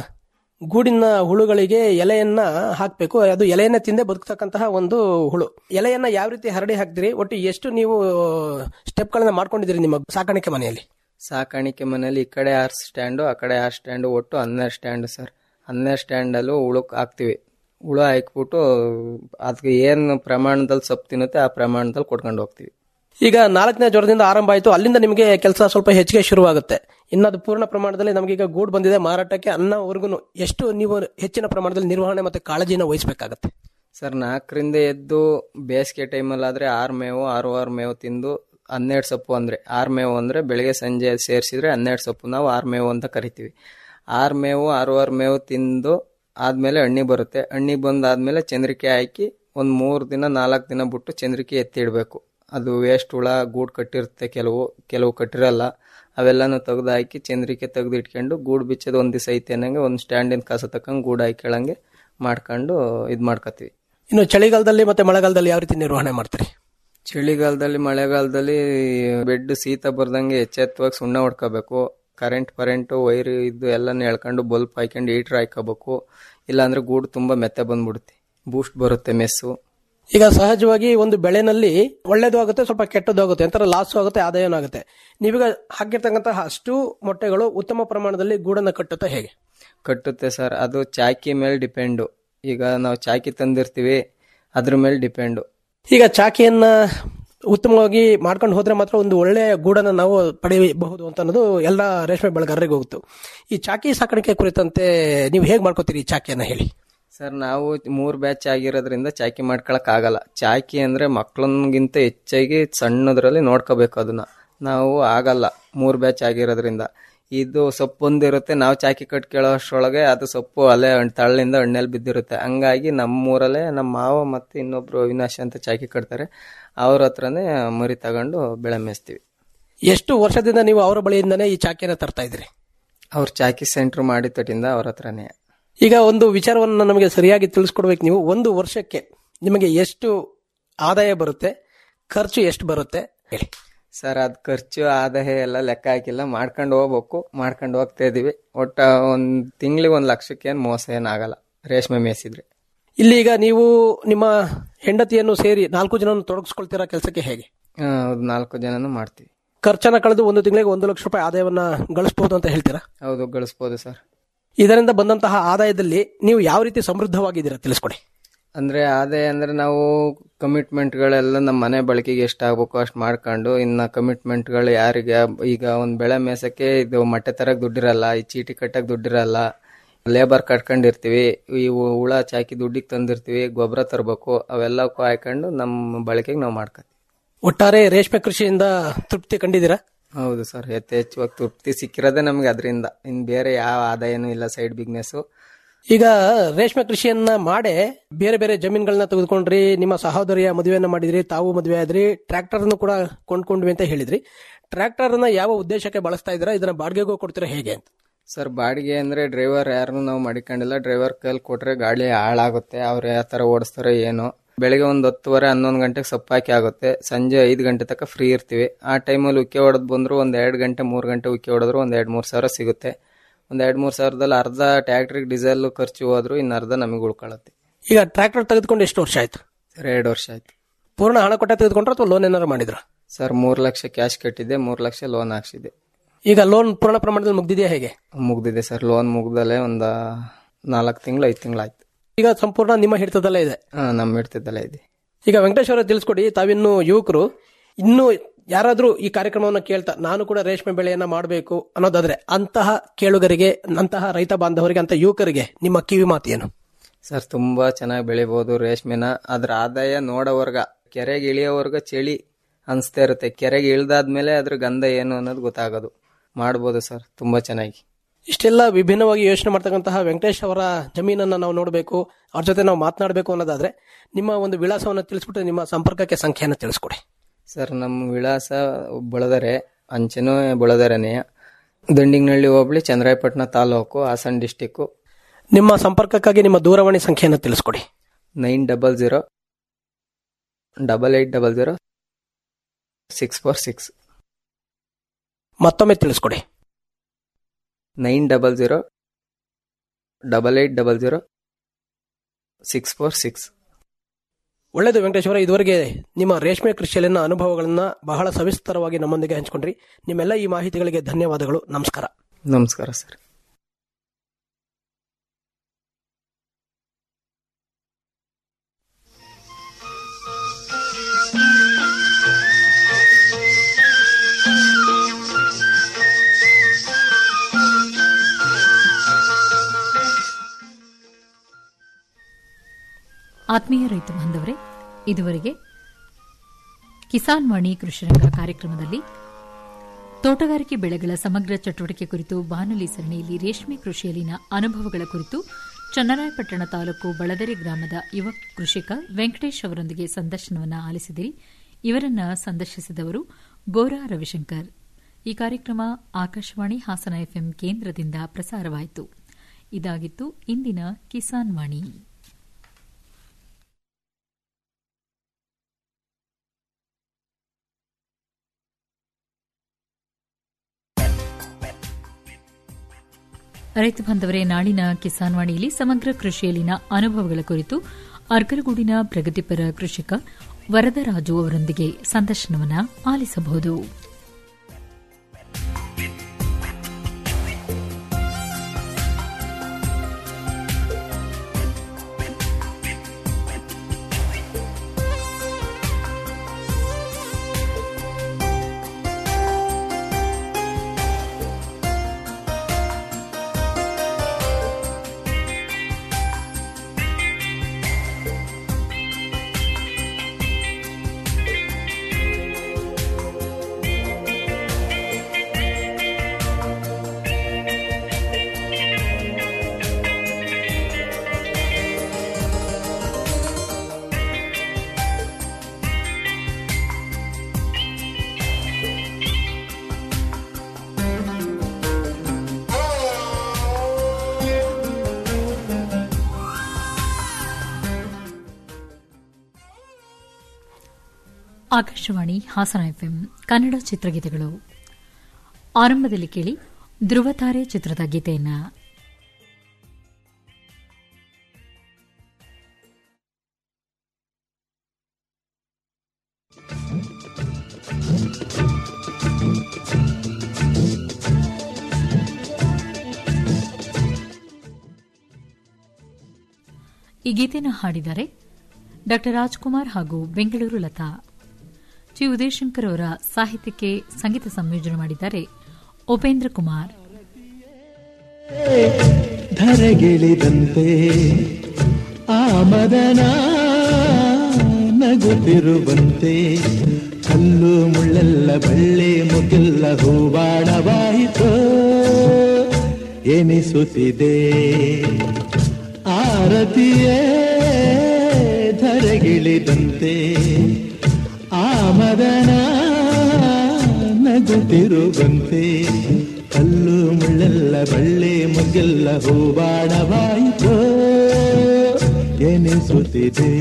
Speaker 8: ಗೂಡಿನ ಹುಳುಗಳಿಗೆ ಎಲೆಯನ್ನ ಹಾಕ್ಬೇಕು ಅದು ಎಲೆಯನ್ನ ತಿಂದೆ ಬದುಕ್ತಕ್ಕಂತಹ ಒಂದು ಹುಳು ಎಲೆಯನ್ನ ಯಾವ ರೀತಿ ಹರಡಿ ಹಾಕ್ತೀರಿ ಒಟ್ಟು ಎಷ್ಟು ನೀವು ಸ್ಟೆಪ್ಗಳನ್ನ ಮಾಡ್ಕೊಂಡಿದ್ದೀರಿ ನಿಮ್ಮ ಸಾಕಾಣಿಕೆ ಮನೆಯಲ್ಲಿ
Speaker 9: ಸಾಕಾಣಿಕೆ ಮನೇಲಿ ಈ ಕಡೆ ಆರು ಸ್ಟ್ಯಾಂಡು ಆ ಕಡೆ ಆರು ಸ್ಟ್ಯಾಂಡು ಒಟ್ಟು ಹನ್ನೆರಡು ಸ್ಟ್ಯಾಂಡು ಸರ್ ಹನ್ನೆರಡು ಸ್ಟ್ಯಾಂಡಲ್ಲೂ ಹುಳುಕ್ ಹಾಕ್ತಿವಿ ಹುಳು ಹಾಕ್ಬಿಟ್ಟು ಅದಕ್ಕೆ ಏನು ಪ್ರಮಾಣದಲ್ಲಿ ಸೊಪ್ಪು ತಿನ್ನುತ್ತೆ ಆ ಪ್ರಮಾಣದಲ್ಲಿ ಕೊಟ್ಕೊಂಡು ಹೋಗ್ತೀವಿ
Speaker 8: ಈಗ ನಾಲ್ಕನೇ ಜ್ವರದಿಂದ ಆರಂಭ ಆಯಿತು ಅಲ್ಲಿಂದ ನಿಮಗೆ ಕೆಲಸ ಸ್ವಲ್ಪ ಹೆಚ್ಚಿಗೆ ಶುರುವಾಗುತ್ತೆ ಇನ್ನದು ಪೂರ್ಣ ಪ್ರಮಾಣದಲ್ಲಿ ನಮಗೀಗ ಗೂಡು ಬಂದಿದೆ ಮಾರಾಟಕ್ಕೆ ಅನ್ನವರೆಗೂ ಎಷ್ಟು ನೀವು ಹೆಚ್ಚಿನ ಪ್ರಮಾಣದಲ್ಲಿ ನಿರ್ವಹಣೆ ಮತ್ತೆ ಕಾಳಜಿನ ವಹಿಸಬೇಕಾಗತ್ತೆ
Speaker 9: ಸರ್ ನಾಲ್ಕರಿಂದ ಎದ್ದು ಬೇಸಿಗೆ ಟೈಮಲ್ಲಿ ಆದರೆ ಆರು ಮೇವು ಆರು ಆರು ಮೇವು ತಿಂದು ಹನ್ನೆರಡು ಸೊಪ್ಪು ಅಂದರೆ ಆರು ಮೇವು ಅಂದರೆ ಬೆಳಗ್ಗೆ ಸಂಜೆ ಸೇರಿಸಿದ್ರೆ ಹನ್ನೆರಡು ಸೊಪ್ಪು ನಾವು ಆರು ಮೇವು ಅಂತ ಕರಿತೀವಿ ಆರು ಮೇವು ಆರು ಆರು ಮೇವು ತಿಂದು ಆದಮೇಲೆ ಹಣ್ಣಿ ಬರುತ್ತೆ ಹಣ್ಣಿ ಬಂದಾದ್ಮೇಲೆ ಚಂದ್ರಿಕೆ ಹಾಕಿ ಒಂದು ಮೂರು ದಿನ ನಾಲ್ಕು ದಿನ ಬಿಟ್ಟು ಚಂದ್ರಿಕೆ ಎತ್ತಿಡಬೇಕು ಅದು ವೇಸ್ಟ್ ಹುಳ ಗೂಡು ಕಟ್ಟಿರುತ್ತೆ ಕೆಲವು ಕೆಲವು ಕಟ್ಟಿರಲ್ಲ ಅವೆಲ್ಲನೂ ತೆಗ್ದು ಹಾಕಿ ಚಂದ್ರಿಕೆ ತೆಗ್ದು ಇಟ್ಕೊಂಡು ಗೂಡು ಬಿಚ್ಚೋದು ಒಂದು ದಿವಸ ಐತೆ ಅನ್ನಂಗೆ ಒಂದು ಸ್ಟ್ಯಾಂಡಿನ ಕಸ ತಕ್ಕಂಗೆ ಗೂಡು ಹಾಕ್ಯಳಂಗೆ ಮಾಡ್ಕೊಂಡು ಇದು ಮಾಡ್ಕೊತೀವಿ
Speaker 8: ಇನ್ನು ಚಳಿಗಾಲದಲ್ಲಿ ಮತ್ತೆ ಮಳೆಗಾಲದಲ್ಲಿ ಯಾವ ರೀತಿ ನಿರ್ವಹಣೆ ಮಾಡ್ತೀರಿ
Speaker 9: ಚಳಿಗಾಲದಲ್ಲಿ ಮಳೆಗಾಲದಲ್ಲಿ ಬೆಡ್ ಶೀತ ಬರ್ದಂಗೆ ಎಚ್ಚೆತ್ತವಾಗಿ ಸುಣ್ಣ ಹೊಡ್ಕೋಬೇಕು ಕರೆಂಟ್ ಪರೆಂಟು ವೈರ್ ಇದ್ದು ಎಲ್ಲನೂ ಎಳ್ಕೊಂಡು ಬಲ್ಪ್ ಹಾಕೊಂಡು ಹೀಟ್ರ್ ಹಾಕೋಬೇಕು ಇಲ್ಲಾಂದ್ರೆ ಗೂಡು ತುಂಬ ಮೆತ್ತೆ ಬಂದ್ಬಿಡುತ್ತೆ ಬೂಸ್ಟ್ ಬರುತ್ತೆ ಮೆಸ್ಸು
Speaker 8: ಈಗ ಸಹಜವಾಗಿ ಒಂದು ಬೆಳೆನಲ್ಲಿ ಒಳ್ಳೇದು ಆಗುತ್ತೆ ಸ್ವಲ್ಪ ಕೆಟ್ಟದ್ದು ಆಗುತ್ತೆ ಒಂಥರ ಲಾಸ್ ಆಗುತ್ತೆ ಆದಾಯನೂ ಆಗುತ್ತೆ ನೀವೀಗ ಹಾಕಿರ್ತಕ್ಕಂತಹ ಅಷ್ಟು ಮೊಟ್ಟೆಗಳು ಉತ್ತಮ ಪ್ರಮಾಣದಲ್ಲಿ ಗೂಡನ್ನು ಕಟ್ಟುತ್ತೆ ಹೇಗೆ
Speaker 9: ಕಟ್ಟುತ್ತೆ ಸರ್ ಅದು ಚಾಕಿ ಮೇಲೆ ಡಿಪೆಂಡು ಈಗ ನಾವು ಚಾಕಿ ತಂದಿರ್ತೀವಿ ಅದ್ರ ಮೇಲೆ ಡಿಪೆಂಡು
Speaker 8: ಈಗ ಚಾಕಿಯನ್ನ ಉತ್ತಮವಾಗಿ ಮಾಡ್ಕೊಂಡು ಹೋದ್ರೆ ಮಾತ್ರ ಒಂದು ಒಳ್ಳೆಯ ಗೂಡನ್ನು ನಾವು ಪಡೆಯಬಹುದು ಅಂತ ಅನ್ನೋದು ಎಲ್ಲ ರೇಷ್ಮೆ ಬೆಳೆಗಾರರಿಗೆ ಹೋಗುತ್ತೆ ಈ ಚಾಕಿ ಸಾಕಾಣಿಕೆ ಕುರಿತಂತೆ ನೀವು ಹೇಗೆ ಮಾಡ್ಕೋತೀರಿ ಈ ಚಾಕಿಯನ್ನ ಹೇಳಿ
Speaker 9: ಸರ್ ನಾವು ಮೂರ್ ಬ್ಯಾಚ್ ಆಗಿರೋದ್ರಿಂದ ಚಾಕಿ ಮಾಡ್ಕೊಳಕ್ ಆಗಲ್ಲ ಚಾಕಿ ಅಂದ್ರೆ ಮಕ್ಳನ್ಗಿಂತ ಹೆಚ್ಚಾಗಿ ಸಣ್ಣದ್ರಲ್ಲಿ ನೋಡ್ಕೋಬೇಕು ಅದನ್ನ ನಾವು ಆಗಲ್ಲ ಮೂರ್ ಬ್ಯಾಚ್ ಆಗಿರೋದ್ರಿಂದ ಇದು ಸೊಪ್ಪು ಒಂದಿರುತ್ತೆ ನಾವು ಚಾಕಿ ಕಟ್ಕೊಳ್ಳೋ ಅಷ್ಟರೊಳಗೆ ಅದು ಸೊಪ್ಪು ಅಲ್ಲೇ ಹಣ್- ತಳ್ಳಿಂದ ಹಣ್ಣಲ್ಲಿ ಬಿದ್ದಿರುತ್ತೆ ಹಂಗಾಗಿ ನಮ್ಮೂರಲ್ಲೇ ನಮ್ಮ ಮಾವ ಮತ್ತೆ ಇನ್ನೊಬ್ರು ಅವಿನಾಶ್ ಅಂತ ಚಾಕಿ ಕಟ್ತಾರೆ ಅವ್ರ ಹತ್ರನೇ ಮರಿ ತಗೊಂಡು ಬೆಳೆ ಮೇಯಿಸ್ತೀವಿ
Speaker 8: ಎಷ್ಟು ವರ್ಷದಿಂದ ನೀವು ಅವರ ಬಳಿಯಿಂದನೇ ಈ ಚಾಕಿಯನ್ನ ತರ್ತಾ ಇದ್ರಿ
Speaker 9: ಅವ್ರ ಚಾಕಿ ಸೆಂಟ್ರ್ ಮಾಡಿ ತಟ್ಟಿಂದ ಅವ್ರ ಹತ್ರನೇ
Speaker 8: ಈಗ ಒಂದು ವಿಚಾರವನ್ನು ನಮಗೆ ಸರಿಯಾಗಿ ತಿಳಿಸ್ಕೊಡ್ಬೇಕು ನೀವು ಒಂದು ವರ್ಷಕ್ಕೆ ನಿಮಗೆ ಎಷ್ಟು ಆದಾಯ ಬರುತ್ತೆ ಖರ್ಚು ಎಷ್ಟು ಬರುತ್ತೆ ಹೇಳಿ
Speaker 9: ಸರ್ ಅದ್ ಖರ್ಚು ಆದಾಯ ಎಲ್ಲ ಲೆಕ್ಕ ಹಾಕಿಲ್ಲ ಮಾಡ್ಕೊಂಡು ಹೋಗ್ಬೇಕು ಮಾಡ್ಕೊಂಡು ಹೋಗ್ತಾ ಇದೀವಿ ಒಟ್ಟ ಒಂದ್ ತಿಂಗ್ಳಿಗೆ ಒಂದ್ ಲಕ್ಷಕ್ಕೆ ಏನ್ ಮೋಸ ಏನಾಗಲ್ಲ ರೇಷ್ಮೆ ಮೇಯಿಸಿದ್ರೆ
Speaker 8: ಇಲ್ಲಿ ಈಗ ನೀವು ನಿಮ್ಮ ಹೆಂಡತಿಯನ್ನು ಸೇರಿ ನಾಲ್ಕು ಜನವನ್ನು ತೊಡಗಿಸ್ಕೊಳ್ತೀರಾ ಕೆಲಸಕ್ಕೆ ಹೇಗೆ
Speaker 9: ಆ, ಒಂದ್ ನಾಲ್ಕು ಜನನು ಮಾಡ್ತೀವಿ
Speaker 8: ಖರ್ಚನ್ನ ಕಳೆದು ಒಂದು ತಿಂಗಳಿಗೆ ಒಂದು ಲಕ್ಷ ರೂಪಾಯಿ ಆದಾಯವನ್ನ ಗಳಿಸಬಹುದು ಅಂತ ಹೇಳ್ತೀರಾ
Speaker 9: ಹೌದು ಗಳಿಸ್ಬೋದು ಸರ್
Speaker 8: ಇದರಿಂದ ಬಂದಂತಹ ಆದಾಯದಲ್ಲಿ ನೀವು ಯಾವ ರೀತಿ ಸಮೃದ್ಧವಾಗಿದ್ದೀರಾ ತಿಳಿಸ್ಕೊಡಿ
Speaker 9: ಅಂದ್ರೆ ಆದಾಯ ಅಂದ್ರೆ ನಾವು ಕಮಿಟ್ಮೆಂಟ್ಗಳೆಲ್ಲ ನಮ್ಮ ಮನೆ ಬಳಕೆಗೆ ಎಷ್ಟು ಆಗ್ಬೇಕು ಅಷ್ಟು ಮಾಡ್ಕೊಂಡು ಇನ್ನ ಕಮಿಟ್ಮೆಂಟ್ಗಳು ಯಾರಿಗೆ ಈಗ ಒಂದ್ ಬೆಳೆ ಮೇಸಕ್ಕೆ ಇದು ಮೊಟ್ಟೆ ತರಕ್ ದುಡ್ಡಿರಲ್ಲ ಈ ಚೀಟಿ ಕಟ್ಟಕ್ ದುಡ್ಡಿರಲ್ಲ ಲೇಬರ್ ಕಟ್ಕೊಂಡಿರ್ತೀವಿ ಈ ಹು- ಹುಳ ಚಾಕಿ ದುಡ್ಡಿಗೆ ತಂದಿರ್ತೀವಿ ಗೊಬ್ಬರ ತರಬೇಕು ಅವೆಲ್ಲಕ್ಕೂ ಹಾಕೊಂಡು ನಮ್ಮ ಬಳಕೆಗೆ ನಾವು ಮಾಡ್ಕೊತೀವಿ
Speaker 8: ಒಟ್ಟಾರೆ ರೇಷ್ಮೆ ಕೃಷಿಯಿಂದ ತೃಪ್ತಿ ಕಂಡಿದ್ದೀರಾ
Speaker 9: ಹೌದು ಸರ್ ಯಥೇಚ್ಛವಾಗಿ ತೃಪ್ತಿ ಸಿಕ್ಕಿರೋದೇ ನಮ್ಗೆ ಅದರಿಂದ ಇನ್ ಬೇರೆ ಯಾವ ಆದಾಯನೂ ಇಲ್ಲ ಸೈಡ್ ಬಿಸ್ನೆಸ್
Speaker 8: ಈಗ ರೇಷ್ಮೆ ಕೃಷಿಯನ್ನ ಮಾಡೇ ಬೇರೆ ಬೇರೆ ಜಮೀನುಗಳನ್ನ ತೆಗೆದುಕೊಂಡ್ರಿ ನಿಮ್ಮ ಸಹೋದರಿಯ ಮದುವೆಯನ್ನ ಮಾಡಿದ್ರಿ ತಾವು ಮದುವೆ ಆದ್ರಿ ಟ್ರ್ಯಾಕ್ಟರ್ ಅನ್ನು ಕೂಡ ಕೊಂಡ್ಕೊಂಡ್ವಿ ಅಂತ ಹೇಳಿದ್ರಿ ಟ್ರ್ಯಾಕ್ಟರ್ ಅನ್ನ ಯಾವ ಉದ್ದೇಶಕ್ಕೆ ಬಳಸ್ತಾ ಇದ್ದೀರಾ ಇದನ್ನ ಬಾಡಿಗೆಗೂ ಕೊಡ್ತೀರಾ ಹೇಗೆ ಅಂತ
Speaker 9: ಸರ್ ಬಾಡಿಗೆ ಅಂದ್ರೆ ಡ್ರೈವರ್ ಯಾರನ್ನು ನಾವು ಮಾಡಿಕೊಂಡಿಲ್ಲ ಡ್ರೈವರ್ ಕೈಲಿ ಕೊಟ್ರೆ ಗಾಡಿ ಹಾಳಾಗುತ್ತೆ ಅವ್ರು ಯಾವ ತರ ಓಡಿಸ್ತಾರೋ ಏನೋ ಬೆಳಿಗ್ಗೆ ಒಂದು ಹತ್ತುವರೆ ಹನ್ನೊಂದು ಗಂಟೆಗೆ ಸಪ್ಪಾಕಿ ಆಗುತ್ತೆ ಸಂಜೆ ಐದು ಗಂಟೆ ತನಕ ಫ್ರೀ ಇರ್ತೀವಿ ಆ ಟೈಮಲ್ಲಿ ಉಕ್ಕೆ ಹೊಡೆದ್ ಬಂದ್ರು ಒಂದ್ ಎರಡು ಗಂಟೆ ಮೂರು ಗಂಟೆ ಉಕ್ಕೆ ಹೊಡೆದ್ರು ಒಂದ್ ಎರಡು ಮೂರು ಸಾವಿರ ಸಿಗುತ್ತೆ ಒಂದ್ ಎರಡು ಮೂರು ಸಾವಿರದಲ್ಲಿ ಅರ್ಧ ಟ್ಯಾಕ್ಟ್ರಿಗೆ ಡೀಸೆಲ್ ಖರ್ಚು ಹೋದ್ರು ಇನ್ನು ಅರ್ಧ ನಮಗೆ ಉಳ್ಕೊಳ್ಳುತ್ತೆ
Speaker 8: ಈಗ ಟ್ರ್ಯಾಕ್ಟರ್ ತೆಗೆದುಕೊಂಡು ಎಷ್ಟು ವರ್ಷ ಆಯ್ತು
Speaker 9: ಸರ್ ಎರಡು ವರ್ಷ ಆಯ್ತು
Speaker 8: ಪೂರ್ಣ ಹಣ ಕೊಟ್ಟ ತೆಗೆದುಕೊಂಡ್ರೆ ಅಥವಾ ಲೋನ್ ಏನಾರು ಮಾಡಿದ್ರ
Speaker 9: ಸರ್ ಮೂರು ಲಕ್ಷ ಕ್ಯಾಶ್ ಕಟ್ಟಿದ್ದೆ ಮೂರು ಲಕ್ಷ ಲೋನ್ ಹಾಕ್ಸಿದೆ
Speaker 8: ಈಗ ಲೋನ್ ಪೂರ್ಣ ಪ್ರಮಾಣದಲ್ಲಿ ಮುಗ್ದಿದೆಯಾ ಹೇಗೆ
Speaker 9: ಮುಗ್ದಿದೆ ಸರ್ ಲೋನ್ ಮುಗ್ದಲೆ ಒಂದು ನಾಲ್ಕು ತಿಂಗಳು ಐದು ತಿಂಗಳಾಯ್ತು
Speaker 8: ಈಗ ಸಂಪೂರ್ಣ ನಿಮ್ಮ ಹಿಡಿತದಲ್ಲೇ ಇದೆ
Speaker 9: ಹಾಂ ನಮ್ಮ ಇಡ್ತಿದ್ದಲ್ಲ ಇದೆ
Speaker 8: ಈಗ ವೆಂಕಟೇಶ್ ಅವರೇ ತಿಳಿಸ್ಕೊಡಿ ತಾವಿನ್ನು ಯುವಕರು ಇನ್ನು ಯಾರಾದ್ರೂ ಈ ಕಾರ್ಯಕ್ರಮವನ್ನು ಕೇಳ್ತಾ ನಾನು ಕೂಡ ರೇಷ್ಮೆ ಬೆಳೆಯನ್ನ ಮಾಡಬೇಕು ಅನ್ನೋದಾದ್ರೆ ಅಂತಹ ಕೇಳುಗರಿಗೆ ಅಂತಹ ರೈತ ಬಾಂಧವರಿಗೆ ಅಂತ ಯುವಕರಿಗೆ ನಿಮ್ಮ ಕಿವಿ ಮಾತು ಏನು
Speaker 9: ಸರ್ ತುಂಬಾ ಚೆನ್ನಾಗಿ ಬೆಳಿಬಹುದು ರೇಷ್ಮೆನ ಅದ್ರ ಆದಾಯ ನೋಡೋವರ್ಗ ಕೆರೆಗೆ ಇಳಿಯೋವರ್ಗ ಚಳಿ ಅನಿಸ್ತಾ ಇರುತ್ತೆ ಕೆರೆಗೆ ಇಳ್ದಾದ್ಮೇಲೆ ಅದ್ರ ಗಂಧ ಏನು ಅನ್ನೋದು ಗೊತ್ತಾಗೋದು ಮಾಡ್ಬೋದು ಸರ್ ತುಂಬಾ ಚೆನ್ನಾಗಿ
Speaker 8: ಇಷ್ಟೆಲ್ಲ ವಿಭಿನ್ನವಾಗಿ ಯೋಚನೆ ಮಾಡ್ತಕ್ಕಂತಹ ವೆಂಕಟೇಶ್ ಅವರ ಜಮೀನನ್ನ ನಾವು ನೋಡಬೇಕು ಅವ್ರ ಜೊತೆ ನಾವು ಮಾತನಾಡಬೇಕು ಅನ್ನೋದಾದ್ರೆ ನಿಮ್ಮ ಒಂದು ವಿಳಾಸವನ್ನು ತಿಳಿಸ್ಬಿಟ್ಟು ನಿಮ್ಮ ಸಂಪರ್ಕಕ್ಕೆ ಸಂಖ್ಯೆಯನ್ನು ತಿಳಿಸ್ಕೊಡಿ
Speaker 9: ಸರ್ ನಮ್ಮ ವಿಳಾಸ ಬಳದರೆ ಅಂಚೆನೂ ಬಳದರೆನೆಯ ದಂಡಿಗ್ನಳ್ಳಿ ಹೋಬಳಿ ಚಂದ್ರಾಯಪಟ್ಟಣ ತಾಲೂಕು ಹಾಸನ ಡಿಸ್ಟಿಕ್ಕು
Speaker 8: ನಿಮ್ಮ ಸಂಪರ್ಕಕ್ಕಾಗಿ ನಿಮ್ಮ ದೂರವಾಣಿ ಸಂಖ್ಯೆಯನ್ನು ತಿಳಿಸ್ಕೊಡಿ
Speaker 9: nine double zero double eight double zero six four six
Speaker 8: ಮತ್ತೊಮ್ಮೆ ತಿಳಿಸ್ಕೊಡಿ
Speaker 9: nine double zero double eight double zero six four six
Speaker 8: ಒಳ್ಳೆಯದು ವೆಂಕಟೇಶ್ವರ ಇದುವರೆಗೆ ನಿಮ್ಮ ರೇಷ್ಮೆ ಕೃಷಿಯಲ್ಲಿನ ಅನುಭವಗಳನ್ನ ಬಹಳ ಸವಿಸ್ತರವಾಗಿ ನಮ್ಮೊಂದಿಗೆ ಹಂಚಿಕೊಂಡ್ರಿ ನಿಮ್ಮೆಲ್ಲ ಈ ಮಾಹಿತಿಗಳಿಗೆ ಧನ್ಯವಾದಗಳು ನಮಸ್ಕಾರ
Speaker 9: ನಮಸ್ಕಾರ ಸರ್
Speaker 3: ಆತ್ಮೀಯ ರೈತ ಬಾಂಧವರೇ ಇದುವರೆಗೆ ಕಿಸಾನ್ ವಾಣಿ ಕೃಷಿರಂಗ ಕಾರ್ಯಕ್ರಮದಲ್ಲಿ ತೋಟಗಾರಿಕೆ ಬೆಳೆಗಳ ಸಮಗ್ರ ಚಟುವಟಿಕೆ ಕುರಿತು ಬಾನುಲಿ ಸರಣಿಯಲ್ಲಿ ರೇಷ್ಮೆ ಕೃಷಿಯಲ್ಲಿನ ಅನುಭವಗಳ ಕುರಿತು ಚನ್ನರಾಯಪಟ್ಟಣ ತಾಲೂಕು ಬಳದರಿ ಗ್ರಾಮದ ಯುವ ಕೃಷಿಕ ವೆಂಕಟೇಶ್ ಅವರೊಂದಿಗೆ ಸಂದರ್ಶನವನ್ನು ಆಲಿಸಿದಿರಿ ಇವರನ್ನ ಸಂದರ್ಶಿಸಿದವರು ಗೋರಾ ರವಿಶಂಕರ್ ಈ ಕಾರ್ಯಕ್ರಮ ಆಕಾಶವಾಣಿ ಹಾಸನ ಎಫ್ಎಂ ಕೇಂದ್ರದಿಂದ ಪ್ರಸಾರವಾಯಿತು ಇದಾಗಿತ್ತು ಇಂದಿನ ಕಿಸಾನ್ ವಾಣಿ ರೈತ ಬಾಂಧವರೇ ನಾಳಿನ ಕಿಸಾನ್ ವಾಣಿಯಲ್ಲಿ ಸಮಗ್ರ ಕೃಷಿಯಲ್ಲಿನ ಅನುಭವಗಳ ಕುರಿತು ಅರ್ಕಲಗೂಡಿನ ಪ್ರಗತಿಪರ ಕೃಷಿಕ ವರದರಾಜು ಅವರೊಂದಿಗೆ ಸಂದರ್ಶನವನ್ನು ಆಲಿಸಬಹುದು ಆಕಾಶವಾಣಿ ಹಾಸನ ಎಫ್ಎಂ ಕನ್ನಡ ಚಿತ್ರಗೀತೆಗಳು ಆರಂಭದಲ್ಲಿ ಕೇಳಿ ಧ್ರುವತಾರೆ ಚಿತ್ರದ ಗೀತೆಯನ್ನ ಈ ಗೀತೆಯನ್ನು ಹಾಡಿದ್ದಾರೆ ಡಾ ರಾಜ್ಕುಮಾರ್ ಹಾಗೂ ಬೆಂಗಳೂರು ಲತಾ ಜಿ ಉದಯಶಂಕರ್ ಅವರ ಸಾಹಿತ್ಯಕ್ಕೆ ಸಂಗೀತ ಸಂಯೋಜನೆ ಮಾಡಿದ್ದಾರೆ ಉಪೇಂದ್ರ ಕುಮಾರ್
Speaker 10: ಧರೆಗಿಳಿದಂತೆ ಆ ಮದನ ನಗುತ್ತಿರುವಂತೆ ಕಲ್ಲು ಮುಳ್ಳೆಲ್ಲ ಬಳ್ಳಿ ಮುಗಿಲ್ಲ ಹೂವಾಡವಾಯಿತೋ ಎನಿಸುತ್ತಿದೆ ಆರತಿಯೇ ಧರೆಗಿಳಿದಂತೆ ಆ ಮದನ ನಗುತ್ತಿರುವಂತೆ ಕಲ್ಲು ಮುಳ್ಳೆಲ್ಲ ಬಳ್ಳಿ ಮುಗಿಲ್ಲ ಹೂವಾಡವಾಯಿತೋ ಎನಿಸುತ್ತಿದೆ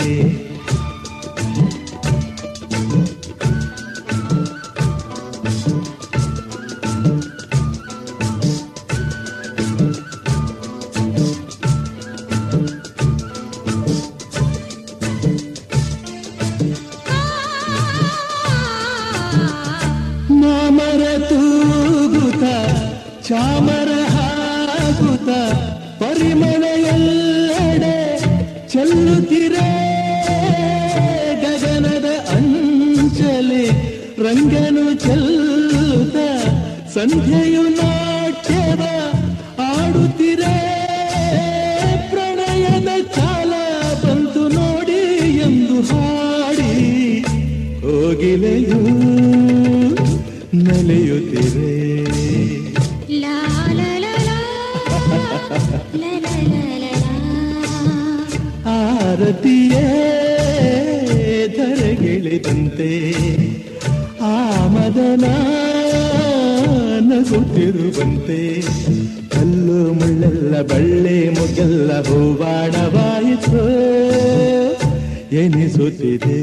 Speaker 10: ಮಾಮರ ತೂಗುತ ಚಾಮರ ಹಾಕುತ್ತ ಪರಿಮಳ ಎಲ್ಲೆಡೆ ಚೆಲ್ಲುತ್ತಿರೆ ಗಗನದ ಅಂಚಲಿ ರಂಗನು ಚೆಲ್ಲುತ್ತ ಸಂಧ್ಯೆಯು ನಾಟ್ಯವ ಆಡುತ್ತಿರೆ ಪ್ರಣಯದ ಕಾಲ ಬಂತು ನೋಡಿ ಎಂದು ಹಾಡಿ ಓ ಕೋಗಿಲೆಯು ನಲಿಯುತ್ತಿರೆ ಆರತಿಯೇ ಧರೆಗಿಳಿದಂತೆ ಆ ಮದನ ನಗುತ್ತಿರುವಂತೆ ಕಲ್ಲು ಮುಳ್ಳೆಲ್ಲ ಬಳ್ಳೆ ಮುಗೆಲ್ಲ ಹೂವಾಣವಾಯಿತು ಎನಿಸುತ್ತಿದೆ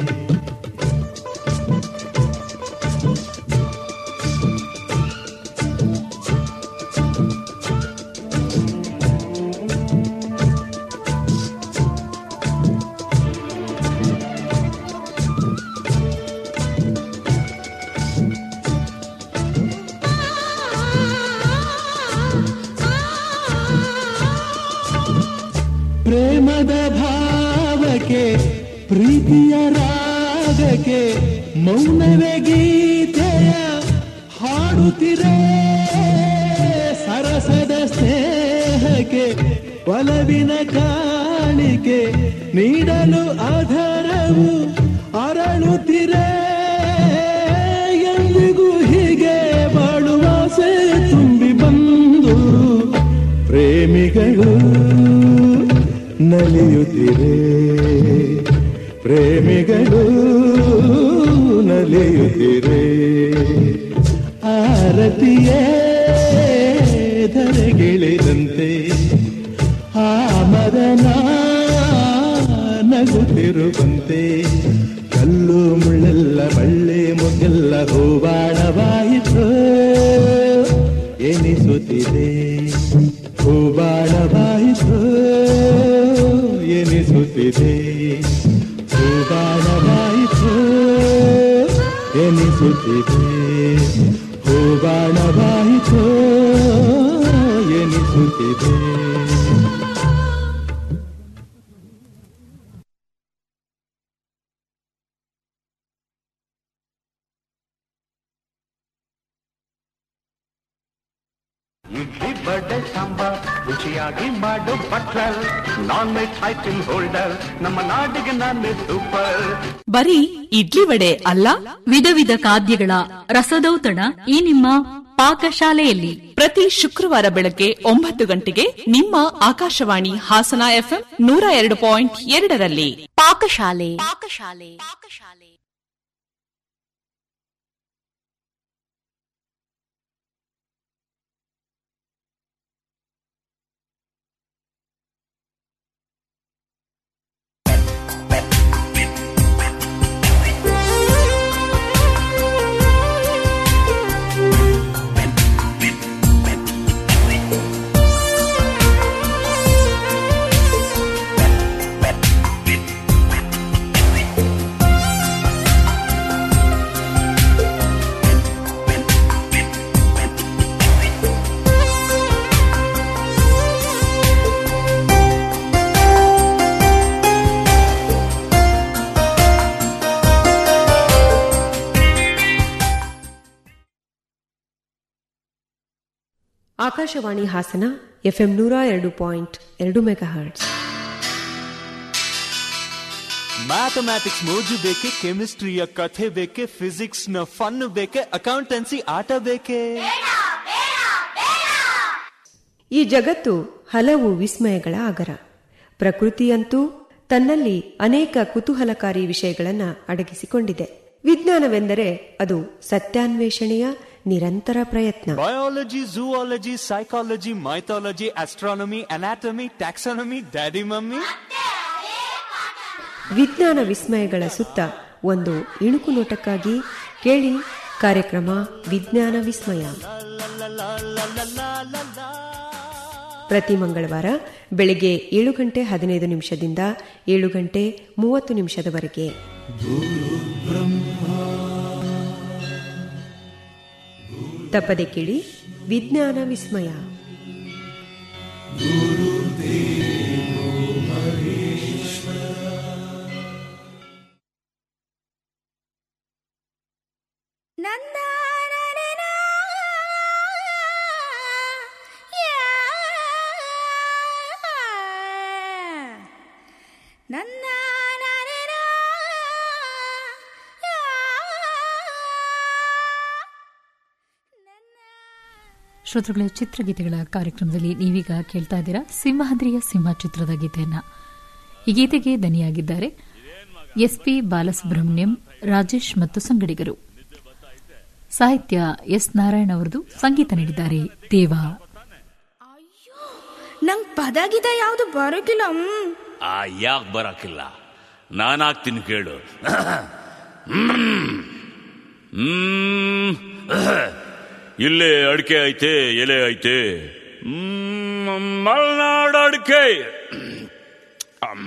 Speaker 10: ಪ್ರೇಮದ ಭಾವಕ್ಕೆ ಪ್ರೀತಿಯ ರಾಗಕ್ಕೆ ಮೌನವೇ ಗೀತೆಯ ಹಾಡುತ್ತಿರೆ ಸರಸದ ಸ್ನೇಹಕ್ಕೆ ಒಲವಿನ ಕಾಣಿಕೆ ನೀಡಲು ಆಧಾರವು ಅರಳುತ್ತಿರೆ ಎಂದಿಗೂ ಹೀಗೆ ಬಾಳುವಾಸೆ ತುಂಬಿ ಬಂದು ಪ್ರೇಮಿಗಳು ನಲಿಯುತ್ತಿರೆ ಪ್ರೇಮಿಗಳು ನಲಿಯುತ್ತಿರೆ ಆರತಿಯೇ ಧರೆಗಿಳಿದಂತೆ ಆ ಮದನ ನಗುತ್ತಿರುವಂತೆ ಕಲ್ಲು ಮುಳ್ಳೆಲ್ಲ ಬಳ್ಳೆ ಮುಗ್ಗೆಲ್ಲ ಹೂವಾಣವಾಯಿತು ಎನಿಸುತ್ತಿದೆ ಹೂವಾಣವಾಯಿತು ಎನಿಸುತ್ತಿದೆ ಹೂವಾಣವಾಯಿತು ಎನಿಸುತ್ತಿದೆ ಹೂವಾಣವಾಯಿತು ಎನಿಸುತ್ತಿದೆ
Speaker 11: ಇಡ್ಲಿ ಬಡೆ ಸಾಂಬಾರ್ ರುಚಿಯಾಗಿ ಮಾಡು butler non veg item holder ನಮ್ಮ ನಾಡಿಗೆ ನಾನೇ ಸೂಪರ್
Speaker 3: ಬರೀ ಇಡ್ಲಿ ವಡೆ ಅಲ್ಲ ವಿಧ ವಿಧ ಖಾದ್ಯಗಳ ರಸದೌತಣ ಈ ನಿಮ್ಮ ಪಾಕಶಾಲೆಯಲ್ಲಿ
Speaker 12: ಪ್ರತಿ ಶುಕ್ರವಾರ ಬೆಳಗ್ಗೆ ಒಂಬತ್ತು ಗಂಟೆಗೆ ನಿಮ್ಮ ಆಕಾಶವಾಣಿ ಹಾಸನ ಎಫ್ಎಂ ನೂರ ಎರಡು ಪಾಯಿಂಟ್ ಎರಡರಲ್ಲಿ
Speaker 13: ಪಾಕಶಾಲೆ ಪಾಕಶಾಲೆ ಪಾಕಶಾಲೆ
Speaker 14: ಆಕಾಶವಾಣಿ ಹಾಸನ ಎಫ್ಎಂ ನೂರ ಎರಡು ಪಾಯಿಂಟ್ ಎರಡು ಮೆಗಾ ಹರ್ಟ್ಸ್
Speaker 15: ಮ್ಯಾಥಮ್ಯಾಟಿಕ್ಸ್ ಮೋಜು ಬೇಕೆ ಕೆಮಿಸ್ಟ್ರಿಯ ಕಥೆ ಬೇಕೆ ಫಿಸಿಕ್ಸ್ ನ ಫನ್ ಬೇಕೆ ಅಕೌಂಟೆನ್ಸಿ ಆಟ ಬೇಕೆ
Speaker 14: ಈ ಜಗತ್ತು ಹಲವು ವಿಸ್ಮಯಗಳ ಆಗರ ಪ್ರಕೃತಿಯಂತೂ ತನ್ನಲ್ಲಿ ಅನೇಕ ಕುತೂಹಲಕಾರಿ ವಿಷಯಗಳನ್ನು ಅಡಗಿಸಿಕೊಂಡಿದೆ ವಿಜ್ಞಾನವೆಂದರೆ ಅದು ಸತ್ಯಾನ್ವೇಷಣೆಯ ನಿರಂತರ ಪ್ರಯತ್ನ
Speaker 15: biology zoology psychology mythology astronomy anatomy taxonomy daddy mummy
Speaker 14: ವಿಜ್ಞಾನ ವಿಸ್ಮಯಗಳ ಸುತ್ತ ಒಂದು ಇಣುಕು ನೋಟಕ್ಕಾಗಿ ಕೇಳಿ ಕಾರ್ಯಕ್ರಮ ವಿಜ್ಞಾನ ವಿಸ್ಮಯ ಪ್ರತಿ ಮಂಗಳವಾರ ಬೆಳಗ್ಗೆ ಏಳು ಗಂಟೆ ಹದಿನೈದು ನಿಮಿಷದಿಂದ ಏಳು ಗಂಟೆ ಮೂವತ್ತು ನಿಮಿಷದವರೆಗೆ ತಪ್ಪದೆ ಕೇಳಿ ವಿಜ್ಞಾನ ವಿಸ್ಮಯ
Speaker 16: ನನ್ನ
Speaker 3: ಶ್ರೋತೃಗಳ ಚಿತ್ರಗೀತೆಗಳ ಕಾರ್ಯಕ್ರಮದಲ್ಲಿ ನೀವೀಗ ಕೇಳ್ತಾ ಇದ್ದೀರಾ ಸಿಂಹಾದ್ರಿಯ ಸಿಂಹ ಚಿತ್ರದ ಗೀತೆಯನ್ನ ಈ ಗೀತೆಗೆ ದನಿಯಾಗಿದ್ದಾರೆ ಎಸ್ಪಿ ಬಾಲಸುಬ್ರಹ್ಮಣ್ಯಂ ರಾಜೇಶ್ ಮತ್ತು ಸಂಗಡಿಗರು ಸಾಹಿತ್ಯ ಎಸ್ ನಾರಾಯಣ ಅವರದು ಸಂಗೀತ ನೀಡಿದ್ದಾರೆ ದೇವಾ
Speaker 16: ನಂಗ್ ಪದಗಿದ ಯಾವ್ದು ಬರೋಕಿಲ್ಲ
Speaker 17: ಆ ಯಾಕೆ ಬರಕಿಲ್ಲ ನಾನು ಹಾಕ್ತೀನಿ ಕೇಳು ಹ್ಮ್. ಇಲ್ಲೇ ಅಡಿಕೆ ಐತೆ ಎಲೆ ಐತೆ ಹ್ಮ್, ಮಲ್ನಾಡ್ ಅಡಿಕೆ